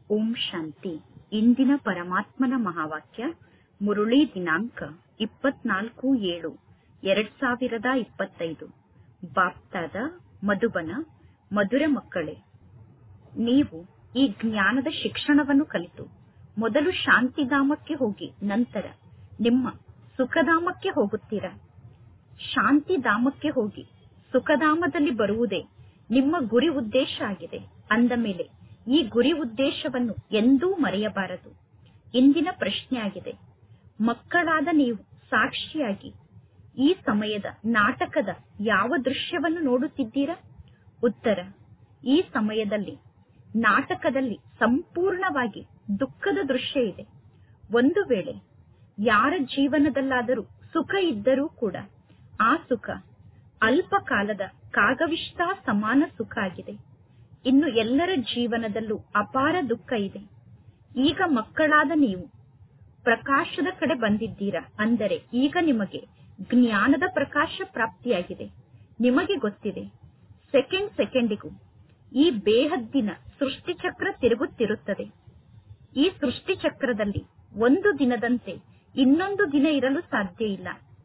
ಓಂ ಶಾಂತಿ ಇಂದಿನ ಪರಮಾತ್ಮನ ಮಹಾವಾಕ್ಯ ಮುರುಳಿ ದಿನಾಂಕ ಇಪ್ಪತ್ನಾಲ್ಕು ಏಳು ಎರಡ್ ಸಾವಿರದ ಇಪ್ಪತ್ತೈದು ಬಾಪ್ತಾದ ಮಧುಬನ ಮಧುರ ಮಕ್ಕಳೇ ನೀವು ಈ ಜ್ಞಾನದ ಶಿಕ್ಷಣವನ್ನು ಕಲಿತು ಮೊದಲು ಶಾಂತಿಧಾಮಕ್ಕೆ ಹೋಗಿ ನಂತರ ನಿಮ್ಮ ಸುಖಧಾಮಕ್ಕೆ ಹೋಗುತ್ತೀರಾ ಶಾಂತಿಧಾಮಕ್ಕೆ ಹೋಗಿ ಸುಖಧಾಮದಲ್ಲಿ ಬರುವುದೇ ನಿಮ್ಮ ಗುರಿ ಉದ್ದೇಶ ಆಗಿದೆ ಅಂದ ಮೇಲೆ ಈ ಗುರಿ ಉದ್ದೇಶವನ್ನು ಎಂದೂ ಮರೆಯಬಾರದು ಇಂದಿನ ಪ್ರಶ್ನೆಯಾಗಿದೆ ಮಕ್ಕಳಾದ ನೀವು ಸಾಕ್ಷಿಯಾಗಿ ಈ ಸಮಯದ ನಾಟಕದ ಯಾವ ದೃಶ್ಯವನ್ನು ನೋಡುತ್ತಿದ್ದೀರಾ ಉತ್ತರ ಈ ಸಮಯದಲ್ಲಿ ನಾಟಕದಲ್ಲಿ ಸಂಪೂರ್ಣವಾಗಿ ದುಃಖದ ದೃಶ್ಯ ಇದೆ ಒಂದು ವೇಳೆ ಯಾರ ಜೀವನದಲ್ಲಾದರೂ ಸುಖ ಇದ್ದರೂ ಕೂಡ ಆ ಸುಖ ಅಲ್ಪ ಕಾಲದ ಕಾಗವಿಷ್ಟ ಸಮಾನ ಸುಖ ಆಗಿದೆ ಇನ್ನು ಎಲ್ಲರ ಜೀವನದಲ್ಲೂ ಅಪಾರ ದುಃಖ ಇದೆ ಈಗ ಮಕ್ಕಳಾದ ನೀವು ಪ್ರಕಾಶದ ಕಡೆ ಬಂದಿದ್ದೀರಾ ಅಂದರೆ ಈಗ ನಿಮಗೆ ಜ್ಞಾನದ ಪ್ರಕಾಶ ಪ್ರಾಪ್ತಿಯಾಗಿದೆ ನಿಮಗೆ ಗೊತ್ತಿದೆ ಸೆಕೆಂಡ್ ಸೆಕೆಂಡಿಗೂ ಈ ಬೇಹದ್ದಿನ ಸೃಷ್ಟಿಚಕ್ರ ತಿರುಗುತ್ತಿರುತ್ತದೆ ಈ ಸೃಷ್ಟಿಚಕ್ರದಲ್ಲಿ ಒಂದು ದಿನದಂತೆ ಇನ್ನೊಂದು ದಿನ ಇರಲು ಸಾಧ್ಯ ಇಲ್ಲ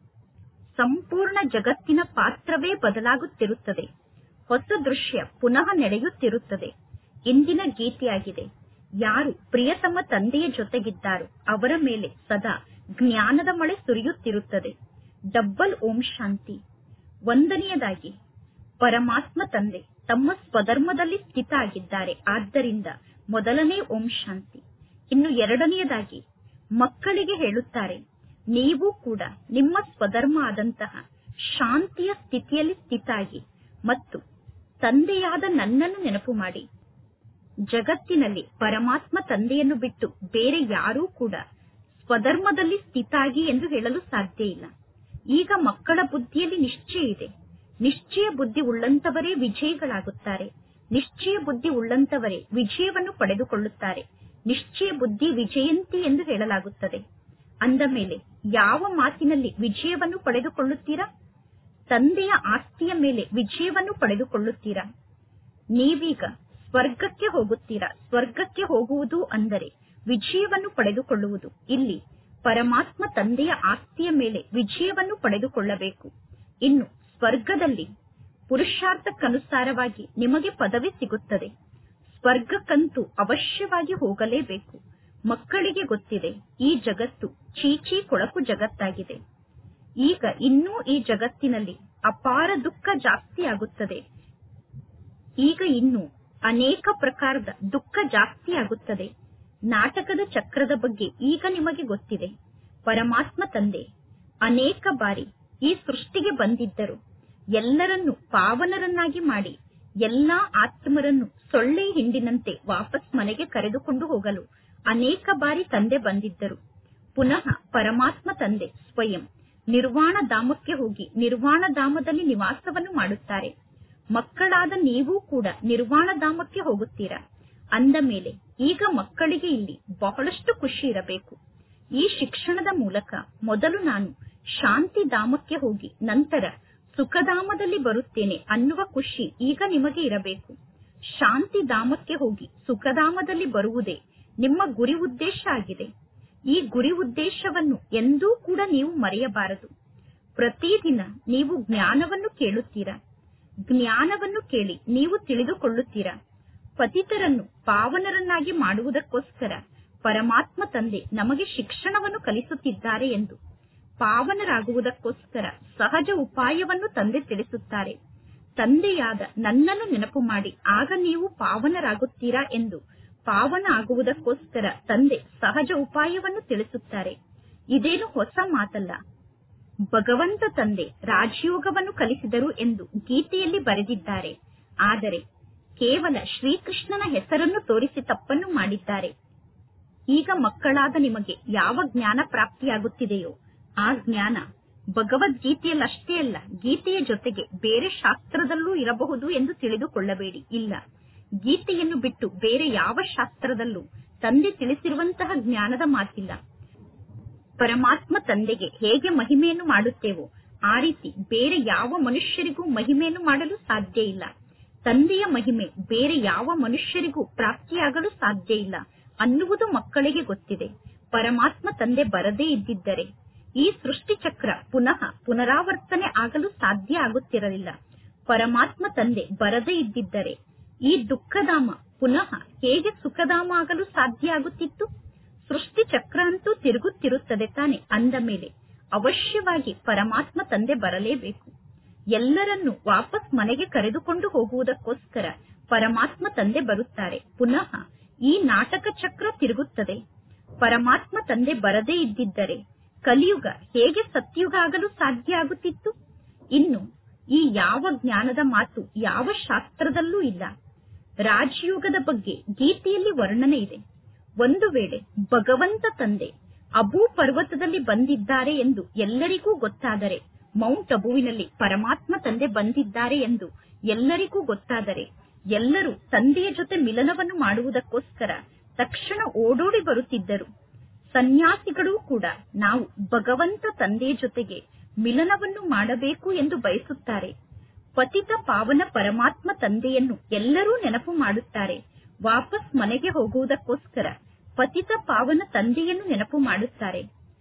ಸಂಪೂರ್ಣ ಜಗತ್ತಿನ ಪಾತ್ರವೇ ಬದಲಾಗುತ್ತಿರುತ್ತದೆ ಹೊಸ ದೃಶ್ಯ ಪುನಃ ನಡೆಯುತ್ತಿರುತ್ತದೆ ಇಂದಿನ ಗೀತೆಯಾಗಿದೆ ಯಾರು ಪ್ರಿಯತಮ ತಂದೆಯ ಜೊತೆಗಿದ್ದಾರೋ ಅವರ ಮೇಲೆ ಸದಾ ಜ್ಞಾನದ ಮಳೆ ಸುರಿಯುತ್ತಿರುತ್ತದೆ ಡಬ್ಬಲ್ ಓಂ ಶಾಂತಿ ಒಂದನೆಯದಾಗಿ ಪರಮಾತ್ಮ ತಂದೆ ತಮ್ಮ ಸ್ವಧರ್ಮದಲ್ಲಿ ಸ್ಥಿತ ಆಗಿದ್ದಾರೆ ಆದ್ದರಿಂದ ಮೊದಲನೇ ಓಂ ಶಾಂತಿ ಇನ್ನು ಎರಡನೆಯದಾಗಿ ಮಕ್ಕಳಿಗೆ ಹೇಳುತ್ತಾರೆ ನೀವು ಕೂಡ ನಿಮ್ಮ ಸ್ವಧರ್ಮ ಆದಂತಹ ಶಾಂತಿಯ ಸ್ಥಿತಿಯಲ್ಲಿ ಸ್ಥಿತ ಆಗಿ ಮತ್ತು ತಂದೆಯಾದ ನನ್ನನ್ನು ನೆನಪು ಮಾಡಿ ಜಗತ್ತಿನಲ್ಲಿ ಪರಮಾತ್ಮ ತಂದೆಯನ್ನು ಬಿಟ್ಟು ಬೇರೆ ಯಾರೂ ಕೂಡ ಸ್ವಧರ್ಮದಲ್ಲಿ ಸ್ಥಿತಾಗಿ ಎಂದು ಹೇಳಲು ಸಾಧ್ಯ ಇಲ್ಲ ಈಗ ಮಕ್ಕಳ ಬುದ್ಧಿಯಲ್ಲಿ ನಿಶ್ಚಯ ಇದೆ ನಿಶ್ಚಯ ಬುದ್ಧಿ ಉಳ್ಳಂತವರೇ ವಿಜಯಿಗಳಾಗುತ್ತಾರೆ ನಿಶ್ಚಯ ಬುದ್ಧಿ ಉಳ್ಳಂತವರೇ ವಿಜಯವನ್ನು ಪಡೆದುಕೊಳ್ಳುತ್ತಾರೆ ನಿಶ್ಚಯ ಬುದ್ಧಿ ವಿಜಯಂತಿ ಎಂದು ಹೇಳಲಾಗುತ್ತದೆ ಅಂದ ಮೇಲೆ ಯಾವ ಮಾತಿನಲ್ಲಿ ವಿಜಯವನ್ನು ಪಡೆದುಕೊಳ್ಳುತ್ತೀರಾ ತಂದೆಯ ಆಸ್ತಿಯ ಮೇಲೆ ವಿಜಯವನ್ನು ಪಡೆದುಕೊಳ್ಳುತ್ತೀರಾ ನೀವೀಗ ಸ್ವರ್ಗಕ್ಕೆ ಹೋಗುತ್ತೀರಾ ಸ್ವರ್ಗಕ್ಕೆ ಹೋಗುವುದು ಅಂದರೆ ವಿಜಯವನ್ನು ಪಡೆದುಕೊಳ್ಳುವುದು ಇಲ್ಲಿ ಪರಮಾತ್ಮ ತಂದೆಯ ಆಸ್ತಿಯ ಮೇಲೆ ವಿಜಯವನ್ನು ಪಡೆದುಕೊಳ್ಳಬೇಕು ಇನ್ನು ಸ್ವರ್ಗದಲ್ಲಿ ಪುರುಷಾರ್ಥಕ್ಕನುಸಾರವಾಗಿ ನಿಮಗೆ ಪದವಿ ಸಿಗುತ್ತದೆ ಸ್ವರ್ಗಕ್ಕಂತೂ ಅವಶ್ಯವಾಗಿ ಹೋಗಲೇಬೇಕು ಮಕ್ಕಳಿಗೆ ಗೊತ್ತಿದೆ ಈ ಜಗತ್ತು ಚೀಚಿ ಕೊಳಕು ಜಗತ್ತಾಗಿದೆ ಈಗ ಇನ್ನೂ ಈ ಜಗತ್ತಿನಲ್ಲಿ ಅಪಾರ ದುಃಖ ಜಾಸ್ತಿ ಆಗುತ್ತದೆ ಈಗ ಇನ್ನು ಅನೇಕ ಪ್ರಕಾರದ ದುಃಖ ಜಾಸ್ತಿ ಆಗುತ್ತದೆ ನಾಟಕದ ಚಕ್ರದ ಬಗ್ಗೆ ಈಗ ನಿಮಗೆ ಗೊತ್ತಿದೆ ಪರಮಾತ್ಮ ತಂದೆ ಅನೇಕ ಬಾರಿ ಈ ಸೃಷ್ಟಿಗೆ ಬಂದಿದ್ದರು ಎಲ್ಲರನ್ನು ಪಾವನರನ್ನಾಗಿ ಮಾಡಿ ಎಲ್ಲಾ ಆತ್ಮರನ್ನು ಸೊಳ್ಳೆ ಹಿಂಡಿನಂತೆ ವಾಪಸ್ ಮನೆಗೆ ಕರೆದುಕೊಂಡು ಹೋಗಲು ಅನೇಕ ಬಾರಿ ತಂದೆ ಬಂದಿದ್ದರು ಪುನಃ ಪರಮಾತ್ಮ ತಂದೆ ಸ್ವಯಂ ನಿರ್ವಾಣ ಧಾಮಕ್ಕೆ ಹೋಗಿ ನಿರ್ವಾಣ ಧಾಮದಲ್ಲಿ ನಿವಾಸವನ್ನು ಮಾಡುತ್ತಾರೆ ಮಕ್ಕಳಾದ ನೀವೂ ಕೂಡ ನಿರ್ವಾಣ ಧಾಮಕ್ಕೆ ಹೋಗುತ್ತೀರಾ ಅಂದ ಮೇಲೆ ಈಗ ಮಕ್ಕಳಿಗೆ ಇಲ್ಲಿ ಬಹಳಷ್ಟು ಖುಷಿ ಇರಬೇಕು ಈ ಶಿಕ್ಷಣದ ಮೂಲಕ ಮೊದಲು ನಾನು ಶಾಂತಿ ಧಾಮಕ್ಕೆ ಹೋಗಿ ನಂತರ ಸುಖಧಾಮದಲ್ಲಿ ಬರುತ್ತೇನೆ ಅನ್ನುವ ಖುಷಿ ಈಗ ನಿಮಗೆ ಇರಬೇಕು ಶಾಂತಿ ಧಾಮಕ್ಕೆ ಹೋಗಿ ಸುಖಧಾಮದಲ್ಲಿ ಬರುವುದೇ ನಿಮ್ಮ ಗುರಿ ಉದ್ದೇಶ ಆಗಿದೆ ಈ ಗುರಿ ಉದ್ದೇಶವನ್ನು ಎಂದೂ ಕೂಡ ನೀವು ಮರೆಯಬಾರದು ಪ್ರತಿದಿನ ನೀವು ಜ್ಞಾನವನ್ನು ಕೇಳುತ್ತೀರಾ ಜ್ಞಾನವನ್ನು ಕೇಳಿ ನೀವು ತಿಳಿದುಕೊಳ್ಳುತ್ತೀರಾ ಪತಿತರನ್ನು ಪಾವನರನ್ನಾಗಿ ಮಾಡುವುದಕ್ಕೋಸ್ಕರ ಪರಮಾತ್ಮ ತಂದೆ ನಮಗೆ ಶಿಕ್ಷಣವನ್ನು ಕಲಿಸುತ್ತಿದ್ದಾರೆ ಎಂದು ಪಾವನರಾಗುವುದಕ್ಕೋಸ್ಕರ ಸಹಜ ಉಪಾಯವನ್ನು ತಂದೆ ತಿಳಿಸುತ್ತಾರೆ ತಂದೆಯಾದ ನನ್ನನ್ನು ನೆನಪು ಮಾಡಿ ಆಗ ನೀವು ಪಾವನರಾಗುತ್ತೀರಾ ಎಂದು ಪಾವನ ಆಗುವುದಕ್ಕೋಸ್ಕರ ತಂದೆ ಸಹಜ ಉಪಾಯವನ್ನು ತಿಳಿಸುತ್ತಾರೆ ಇದೇನು ಹೊಸ ಮಾತಲ್ಲ ಭಗವಂತ ತಂದೆ ರಾಜಯೋಗವನ್ನು ಕಲಿಸಿದರು ಎಂದು ಗೀತೆಯಲ್ಲಿ ಬರೆದಿದ್ದಾರೆ ಆದರೆ ಕೇವಲ ಶ್ರೀಕೃಷ್ಣನ ಹೆಸರನ್ನು ತೋರಿಸಿ ತಪ್ಪನ್ನು ಮಾಡಿದ್ದಾರೆ ಈಗ ಮಕ್ಕಳಾದ ನಿಮಗೆ ಯಾವ ಜ್ಞಾನ ಪ್ರಾಪ್ತಿಯಾಗುತ್ತಿದೆಯೋ ಆ ಜ್ಞಾನ ಭಗವದ್ಗೀತೆಯಲ್ಲಷ್ಟೇ ಅಲ್ಲ ಗೀತೆಯ ಜೊತೆಗೆ ಬೇರೆ ಶಾಸ್ತ್ರದಲ್ಲೂ ಇರಬಹುದು ಎಂದು ತಿಳಿದುಕೊಳ್ಳಬೇಡಿ ಇಲ್ಲ ಗೀತೆಯನ್ನು ಬಿಟ್ಟು ಬೇರೆ ಯಾವ ಶಾಸ್ತ್ರದಲ್ಲೂ ತಂದೆ ತಿಳಿಸಿರುವಂತಹ ಜ್ಞಾನದ ಮಾತಿಲ್ಲ ಪರಮಾತ್ಮ ತಂದೆಗೆ ಹೇಗೆ ಮಹಿಮೆಯನ್ನು ಮಾಡುತ್ತೇವೋ ಆ ರೀತಿ ಬೇರೆ ಯಾವ ಮನುಷ್ಯರಿಗೂ ಮಹಿಮೆಯನ್ನು ಮಾಡಲು ಸಾಧ್ಯ ಇಲ್ಲ ತಂದೆಯ ಮಹಿಮೆ ಬೇರೆ ಯಾವ ಮನುಷ್ಯರಿಗೂ ಪ್ರಾಪ್ತಿಯಾಗಲು ಸಾಧ್ಯ ಇಲ್ಲ ಅನ್ನುವುದು ಮಕ್ಕಳಿಗೆ ಗೊತ್ತಿದೆ ಪರಮಾತ್ಮ ತಂದೆ ಬರದೇ ಇದ್ದಿದ್ದರೆ ಈ ಸೃಷ್ಟಿ ಚಕ್ರ ಪುನಃ ಪುನರಾವರ್ತನೆ ಆಗಲು ಸಾಧ್ಯ ಆಗುತ್ತಿರಲಿಲ್ಲ ಪರಮಾತ್ಮ ತಂದೆ ಬರದೇ ಇದ್ದಿದ್ದರೆ ಈ ದುಃಖಧಾಮ ಪುನಃ ಹೇಗೆ ಸುಖಧಾಮ ಆಗಲು ಸಾಧ್ಯ ಆಗುತ್ತಿತ್ತು ಸೃಷ್ಟಿ ಚಕ್ರ ಅಂತೂ ತಿರುಗುತ್ತಿರುತ್ತದೆ ತಾನೆ ಅಂದ ಮೇಲೆ ಅವಶ್ಯವಾಗಿ ಪರಮಾತ್ಮ ತಂದೆ ಬರಲೇಬೇಕು ಎಲ್ಲರನ್ನು ವಾಪಸ್ ಮನೆಗೆ ಕರೆದುಕೊಂಡು ಹೋಗುವುದಕ್ಕೋಸ್ಕರ ಪರಮಾತ್ಮ ತಂದೆ ಬರುತ್ತಾರೆ ಪುನಃ ಈ ನಾಟಕ ಚಕ್ರ ತಿರುಗುತ್ತದೆ ಪರಮಾತ್ಮ ತಂದೆ ಬರದೇ ಇದ್ದಿದ್ದರೆ ಕಲಿಯುಗ ಹೇಗೆ ಸತ್ಯುಗ ಆಗಲು ಸಾಧ್ಯ ಆಗುತ್ತಿತ್ತು ಇನ್ನು ಈ ಯಾವ ಜ್ಞಾನದ ಮಾತು ಯಾವ ಶಾಸ್ತ್ರದಲ್ಲೂ ಇಲ್ಲ ರಾಜಯೋಗದ ಬಗ್ಗೆ ಗೀತೆಯಲ್ಲಿ ವರ್ಣನೆ ಇದೆ ಒಂದು ವೇಳೆ ಭಗವಂತ ತಂದೆ ಅಬೂ ಪರ್ವತದಲ್ಲಿ ಬಂದಿದ್ದಾರೆ ಎಂದು ಎಲ್ಲರಿಗೂ ಗೊತ್ತಾದರೆ ಮೌಂಟ್ ಅಬುವಿನಲ್ಲಿ ಪರಮಾತ್ಮ ತಂದೆ ಬಂದಿದ್ದಾರೆ ಎಂದು ಎಲ್ಲರಿಗೂ ಗೊತ್ತಾದರೆ ಎಲ್ಲರೂ ತಂದೆಯ ಜೊತೆ ಮಿಲನವನ್ನು ಮಾಡುವುದಕ್ಕೋಸ್ಕರ ತಕ್ಷಣ ಓಡೋಡಿ ಬರುತ್ತಿದ್ದರು ಸನ್ಯಾಸಿಗಳೂ ಕೂಡ ನಾವು ಭಗವಂತ ತಂದೆಯ ಜೊತೆಗೆ ಮಿಲನವನ್ನು ಮಾಡಬೇಕು ಎಂದು ಬಯಸುತ್ತಾರೆ ಪತಿತ ಪಾವನ ಪರಮಾತ್ಮ ತಂದೆಯನ್ನು ಎಲ್ಲರೂ ನೆನಪು ಮಾಡುತ್ತಾರೆ ವಾಪಸ್ ಮನೆಗೆ ಹೋಗುವುದಕ್ಕೋಸ್ಕರ ಪತಿತ ಪಾವನ ತಂದೆಯನ್ನು ನೆನಪು ಮಾಡುತ್ತಾರೆ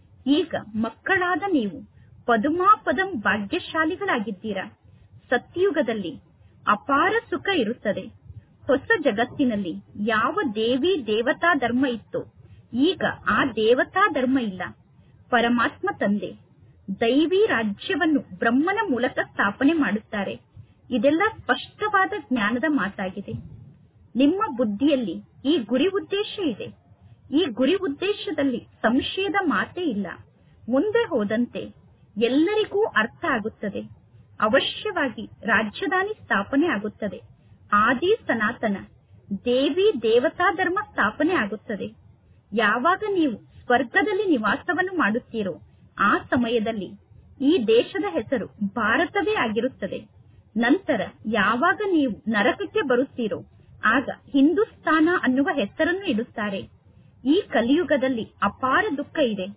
ಈಗ ಮಕ್ಕಳಾದ ನೀವು ಪದುಮಾಪದಂ ಭಾಗ್ಯಶಾಲಿಗಳಾಗಿದ್ದೀರಾ ಸತ್ಯುಗದಲ್ಲಿ ಅಪಾರ ಸುಖ ಇರುತ್ತದೆ ಹೊಸ ಜಗತ್ತಿನಲ್ಲಿ ಯಾವ ದೇವಿ ದೇವತಾ ಧರ್ಮ ಇತ್ತೋ ಈಗ ಆ ದೇವತಾ ಧರ್ಮ ಇಲ್ಲ ಪರಮಾತ್ಮ ತಂದೆ ದೈವಿ ರಾಜ್ಯವನ್ನು ಬ್ರಹ್ಮನ ಮೂಲಕ ಸ್ಥಾಪನೆ ಮಾಡುತ್ತಾರೆ ಇದೆಲ್ಲ ಸ್ಪಷ್ಟವಾದ ಜ್ಞಾನದ ಮಾತಾಗಿದೆ ನಿಮ್ಮ ಬುದ್ಧಿಯಲ್ಲಿ ಈ ಗುರಿ ಉದ್ದೇಶ ಇದೆ ಈ ಗುರಿ ಉದ್ದೇಶದಲ್ಲಿ ಸಂಶಯದ ಮಾತೇ ಇಲ್ಲ ಮುಂದೆ ಹೋದಂತೆ ಎಲ್ಲರಿಗೂ ಅರ್ಥ ಆಗುತ್ತದೆ ಅವಶ್ಯವಾಗಿ ರಾಜಧಾನಿ ಸ್ಥಾಪನೆ ಆಗುತ್ತದೆ ಆದಿ ಸನಾತನ ದೇವಿ ದೇವತಾ ಧರ್ಮ ಸ್ಥಾಪನೆ ಆಗುತ್ತದೆ ಯಾವಾಗ ನೀವು ಸ್ವರ್ಗದಲ್ಲಿ ನಿವಾಸವನ್ನು ಮಾಡುತ್ತೀರೋ ಆ ಸಮಯದಲ್ಲಿ ಈ ದೇಶದ ಹೆಸರು ಭಾರತವೇ ಆಗಿರುತ್ತದೆ ನಂತರ ಯಾವಾಗ ನೀವು ನರಕಕ್ಕೆ ಬರುತ್ತೀರೋ ಆಗ ಹಿಂದೂಸ್ತಾನ ಅನ್ನುವ ಹೆಸರನ್ನು ಇಡುತ್ತಾರೆ ಈ ಕಲಿಯುಗದಲ್ಲಿ ಅಪಾರ ದುಃಖ ಇದೆ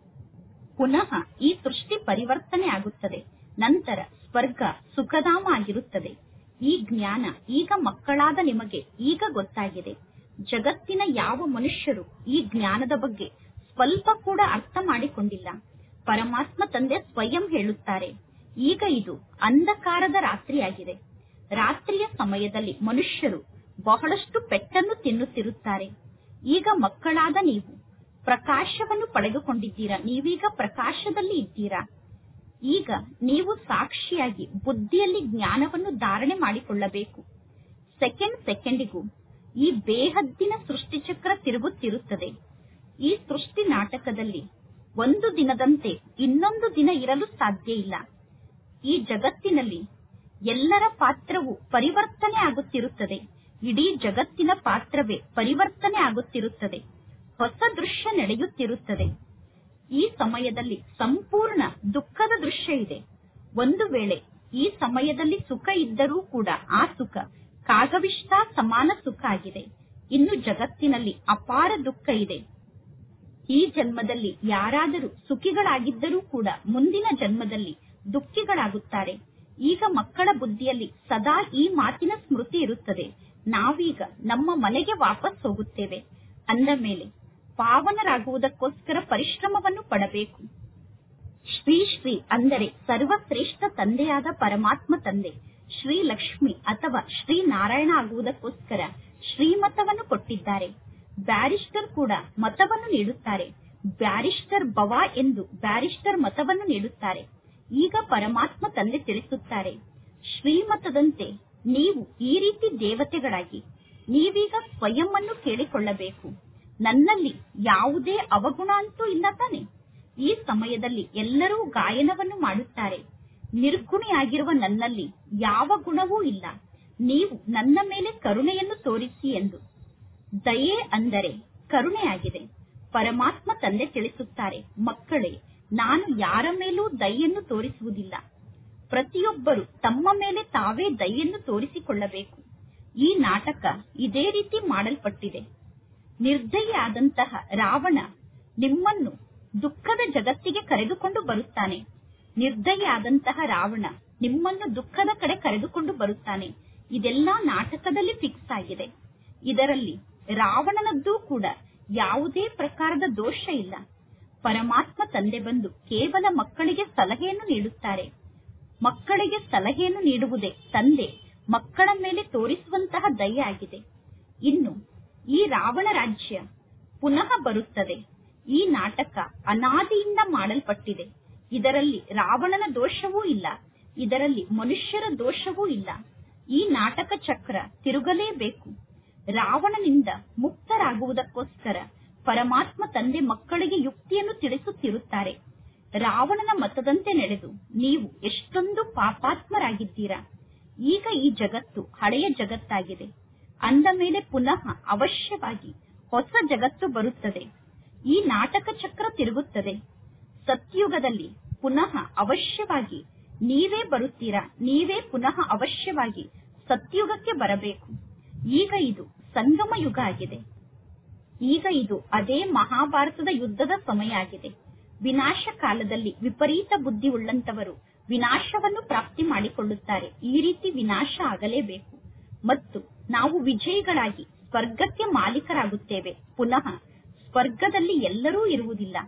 ಪುನಃ ಈ ಸೃಷ್ಟಿ ಪರಿವರ್ತನೆ ಆಗುತ್ತದೆ ನಂತರ ಸ್ವರ್ಗ ಸುಖಧಾಮ ಆಗಿರುತ್ತದೆ ಈ ಜ್ಞಾನ ಈಗ ಮಕ್ಕಳಾದ ನಿಮಗೆ ಈಗ ಗೊತ್ತಾಗಿದೆ ಜಗತ್ತಿನ ಯಾವ ಮನುಷ್ಯರು ಈ ಜ್ಞಾನದ ಬಗ್ಗೆ ಸ್ವಲ್ಪ ಕೂಡ ಅರ್ಥ ಮಾಡಿಕೊಂಡಿಲ್ಲ ಪರಮಾತ್ಮ ತಂದೆ ಸ್ವಯಂ ಹೇಳುತ್ತಾರೆ ಈಗ ಇದು ಅಂಧಕಾರದ ರಾತ್ರಿಯಾಗಿದೆ ರಾತ್ರಿಯ ಸಮಯದಲ್ಲಿ ಮನುಷ್ಯರು ಬಹಳಷ್ಟು ಪೆಟ್ಟನ್ನು ತಿನ್ನುತ್ತಿರುತ್ತಾರೆ ಈಗ ಮಕ್ಕಳಾದ ನೀವು ಪ್ರಕಾಶವನ್ನು ಪಡೆದುಕೊಂಡಿದ್ದೀರಾ ನೀವೀಗ ಪ್ರಕಾಶದಲ್ಲಿ ಇದ್ದೀರಾ ಈಗ ನೀವು ಸಾಕ್ಷಿಯಾಗಿ ಬುದ್ಧಿಯಲ್ಲಿ ಜ್ಞಾನವನ್ನು ಧಾರಣೆ ಮಾಡಿಕೊಳ್ಳಬೇಕು ಸೆಕೆಂಡ್ ಸೆಕೆಂಡಿಗೂ ಈ ಬೇಹದ್ದಿನ ಸೃಷ್ಟಿಚಕ್ರ ತಿರುಗುತ್ತಿರುತ್ತದೆ ಈ ಸೃಷ್ಟಿ ನಾಟಕದಲ್ಲಿ ಒಂದು ದಿನದಂತೆ ಇನ್ನೊಂದು ದಿನ ಇರಲು ಸಾಧ್ಯ ಇಲ್ಲ ಈ ಜಗತ್ತಿನಲ್ಲಿ ಎಲ್ಲರ ಪಾತ್ರವು ಪರಿವರ್ತನೆ ಆಗುತ್ತಿರುತ್ತದೆ ಇಡೀ ಜಗತ್ತಿನ ಪಾತ್ರವೇ ಪರಿವರ್ತನೆ ಆಗುತ್ತಿರುತ್ತದೆ ಹೊಸ ದೃಶ್ಯ ನಡೆಯುತ್ತಿರುತ್ತದೆ ಈ ಸಮಯದಲ್ಲಿ ಸಂಪೂರ್ಣ ದುಃಖದ ದೃಶ್ಯ ಇದೆ ಒಂದು ವೇಳೆ ಈ ಸಮಯದಲ್ಲಿ ಸುಖ ಇದ್ದರೂ ಕೂಡ ಆ ಸುಖ ಕಾಗವಿಷ್ಟ ಸಮಾನ ಸುಖ ಆಗಿದೆ ಇನ್ನು ಜಗತ್ತಿನಲ್ಲಿ ಅಪಾರ ದುಃಖ ಇದೆ ಈ ಜನ್ಮದಲ್ಲಿ ಯಾರಾದರೂ ಸುಖಿಗಳಾಗಿದ್ದರೂ ಕೂಡ ಮುಂದಿನ ಜನ್ಮದಲ್ಲಿ ದುಃಖಿಗಳಾಗುತ್ತಾರೆ ಈಗ ಮಕ್ಕಳ ಬುದ್ಧಿಯಲ್ಲಿ ಸದಾ ಈ ಮಾತಿನ ಸ್ಮೃತಿ ಇರುತ್ತದೆ ನಾವೀಗ ನಮ್ಮ ಮನೆಗೆ ವಾಪಸ್ ಹೋಗುತ್ತೇವೆ ಅಂದ ಮೇಲೆ ಪಾವನರಾಗುವುದಕ್ಕೋಸ್ಕರ ಪರಿಶ್ರಮವನ್ನು ಪಡಬೇಕು ಶ್ರೀ ಶ್ರೀ ಅಂದರೆ ಸರ್ವಶ್ರೇಷ್ಠ ತಂದೆಯಾದ ಪರಮಾತ್ಮ ತಂದೆ ಶ್ರೀ ಲಕ್ಷ್ಮಿ ಅಥವಾ ಶ್ರೀ ನಾರಾಯಣ ಆಗುವುದಕ್ಕೋಸ್ಕರ ಶ್ರೀಮತವನ್ನು ಕೊಟ್ಟಿದ್ದಾರೆ ಬ್ಯಾರಿಸ್ಟರ್ ಕೂಡ ಮತವನ್ನು ನೀಡುತ್ತಾರೆ ಬ್ಯಾರಿಸ್ಟರ್ ಭವ ಎಂದು ಬ್ಯಾರಿಸ್ಟರ್ ಮತವನ್ನು ನೀಡುತ್ತಾರೆ ಈಗ ಪರಮಾತ್ಮ ತಂದೆ ತಿಳಿಸುತ್ತಾರೆ ಶ್ರೀಮತದಂತೆ ನೀವು ಈ ರೀತಿ ದೇವತೆಗಳಾಗಿ ನೀವೀಗ ಸ್ವಯಂ ಅನ್ನು ಕೇಳಿಕೊಳ್ಳಬೇಕು ನನ್ನಲ್ಲಿ ಯಾವುದೇ ಅವಗುಣ ಅಂತೂ ಇಲ್ಲ ತಾನೆ ಈ ಸಮಯದಲ್ಲಿ ಎಲ್ಲರೂ ಗಾಯನವನ್ನು ಮಾಡುತ್ತಾರೆ ನಿರ್ಗುಣಿಯಾಗಿರುವ ನನ್ನಲ್ಲಿ ಯಾವ ಗುಣವೂ ಇಲ್ಲ ನೀವು ನನ್ನ ಮೇಲೆ ಕರುಣೆಯನ್ನು ತೋರಿಸಿ ಎಂದು ದಯೆ ಅಂದರೆ ಕರುಣೆಯಾಗಿದೆ ಪರಮಾತ್ಮ ತಂದೆ ತಿಳಿಸುತ್ತಾರೆ ಮಕ್ಕಳೇ ನಾನು ಯಾರ ಮೇಲೂ ದಯೆಯನ್ನು ತೋರಿಸುವುದಿಲ್ಲ ಪ್ರತಿಯೊಬ್ಬರು ತಮ್ಮ ಮೇಲೆ ತಾವೇ ದಯೆಯನ್ನು ತೋರಿಸಿಕೊಳ್ಳಬೇಕು ಈ ನಾಟಕ ಇದೇ ರೀತಿ ಮಾಡಲ್ಪಟ್ಟಿದೆ ನಿರ್ದಯಿಯಾದಂತಹ ರಾವಣ ನಿಮ್ಮನ್ನು ದುಃಖದ ಜಗತ್ತಿಗೆ ಕರೆದುಕೊಂಡು ಬರುತ್ತಾನೆ ನಿರ್ದಯಿಯಾದಂತಹ ರಾವಣ ನಿಮ್ಮನ್ನು ದುಃಖದ ಕಡೆ ಕರೆದುಕೊಂಡು ಬರುತ್ತಾನೆ ಇದೆಲ್ಲಾ ನಾಟಕದಲ್ಲಿ ಫಿಕ್ಸ್ ಆಗಿದೆ ಇದರಲ್ಲಿ ರಾವಣನದ್ದೂ ಕೂಡ ಯಾವುದೇ ಪ್ರಕಾರದ ದೋಷ ಇಲ್ಲ ಪರಮಾತ್ಮ ತಂದೆ ಬಂದು ಕೇವಲ ಮಕ್ಕಳಿಗೆ ಸಲಹೆಯನ್ನು ನೀಡುತ್ತಾರೆ ಮಕ್ಕಳಿಗೆ ಸಲಹೆಯನ್ನು ನೀಡುವುದೇ ತಂದೆ ಮಕ್ಕಳ ಮೇಲೆ ತೋರಿಸುವಂತಹ ದಯೆ ಆಗಿದೆ ಇನ್ನು ಈ ರಾವಣ ರಾಜ್ಯ ಪುನಃ ಬರುತ್ತದೆ ಈ ನಾಟಕ ಅನಾದಿಯಿಂದ ಮಾಡಲ್ಪಟ್ಟಿದೆ ಇದರಲ್ಲಿ ರಾವಣನ ದೋಷವೂ ಇಲ್ಲ ಇದರಲ್ಲಿ ಮನುಷ್ಯರ ದೋಷವೂ ಇಲ್ಲ ಈ ನಾಟಕ ಚಕ್ರ ತಿರುಗಲೇಬೇಕು ರಾವಣನಿಂದ ಮುಕ್ತರಾಗುವುದಕ್ಕೋಸ್ಕರ ಪರಮಾತ್ಮ ತಂದೆ ಮಕ್ಕಳಿಗೆ ಯುಕ್ತಿಯನ್ನು ತಿಳಿಸುತ್ತಿರುತ್ತಾರೆ ರಾವಣನ ಮತದಂತೆ ನಡೆದು ನೀವು ಎಷ್ಟೊಂದು ಪಾಪಾತ್ಮರಾಗಿದ್ದೀರಾ ಈಗ ಈ ಜಗತ್ತು ಹಳೆಯ ಜಗತ್ತಾಗಿದೆ ಅಂದ ಮೇಲೆ ಪುನಃ ಅವಶ್ಯವಾಗಿ ಹೊಸ ಜಗತ್ತು ಬರುತ್ತದೆ ಈ ನಾಟಕ ಚಕ್ರ ತಿರುಗುತ್ತದೆ ಸತ್ಯುಗದಲ್ಲಿ ಪುನಃ ಅವಶ್ಯವಾಗಿ ನೀವೇ ಬರುತ್ತೀರಾ ನೀವೇ ಪುನಃ ಅವಶ್ಯವಾಗಿ ಸತ್ಯುಗಕ್ಕೆ ಬರಬೇಕು ಈಗ ಇದು ಸಂಗಮ ಯುಗ ಆಗಿದೆ ಈಗ ಇದು ಅದೇ ಮಹಾಭಾರತದ ಯುದ್ಧದ ಸಮಯ ಆಗಿದೆ ವಿನಾಶ ಕಾಲದಲ್ಲಿ ವಿಪರೀತ ಬುದ್ಧಿ ಉಳ್ಳಂತವರು ವಿನಾಶವನ್ನು ಪ್ರಾಪ್ತಿ ಮಾಡಿಕೊಳ್ಳುತ್ತಾರೆ ಈ ರೀತಿ ವಿನಾಶ ಆಗಲೇಬೇಕು ಮತ್ತು ನಾವು ವಿಜಯಿಗಳಾಗಿ ಸ್ವರ್ಗಕ್ಕೆ ಮಾಲೀಕರಾಗುತ್ತೇವೆ ಪುನಃ ಸ್ವರ್ಗದಲ್ಲಿ ಎಲ್ಲರೂ ಇರುವುದಿಲ್ಲ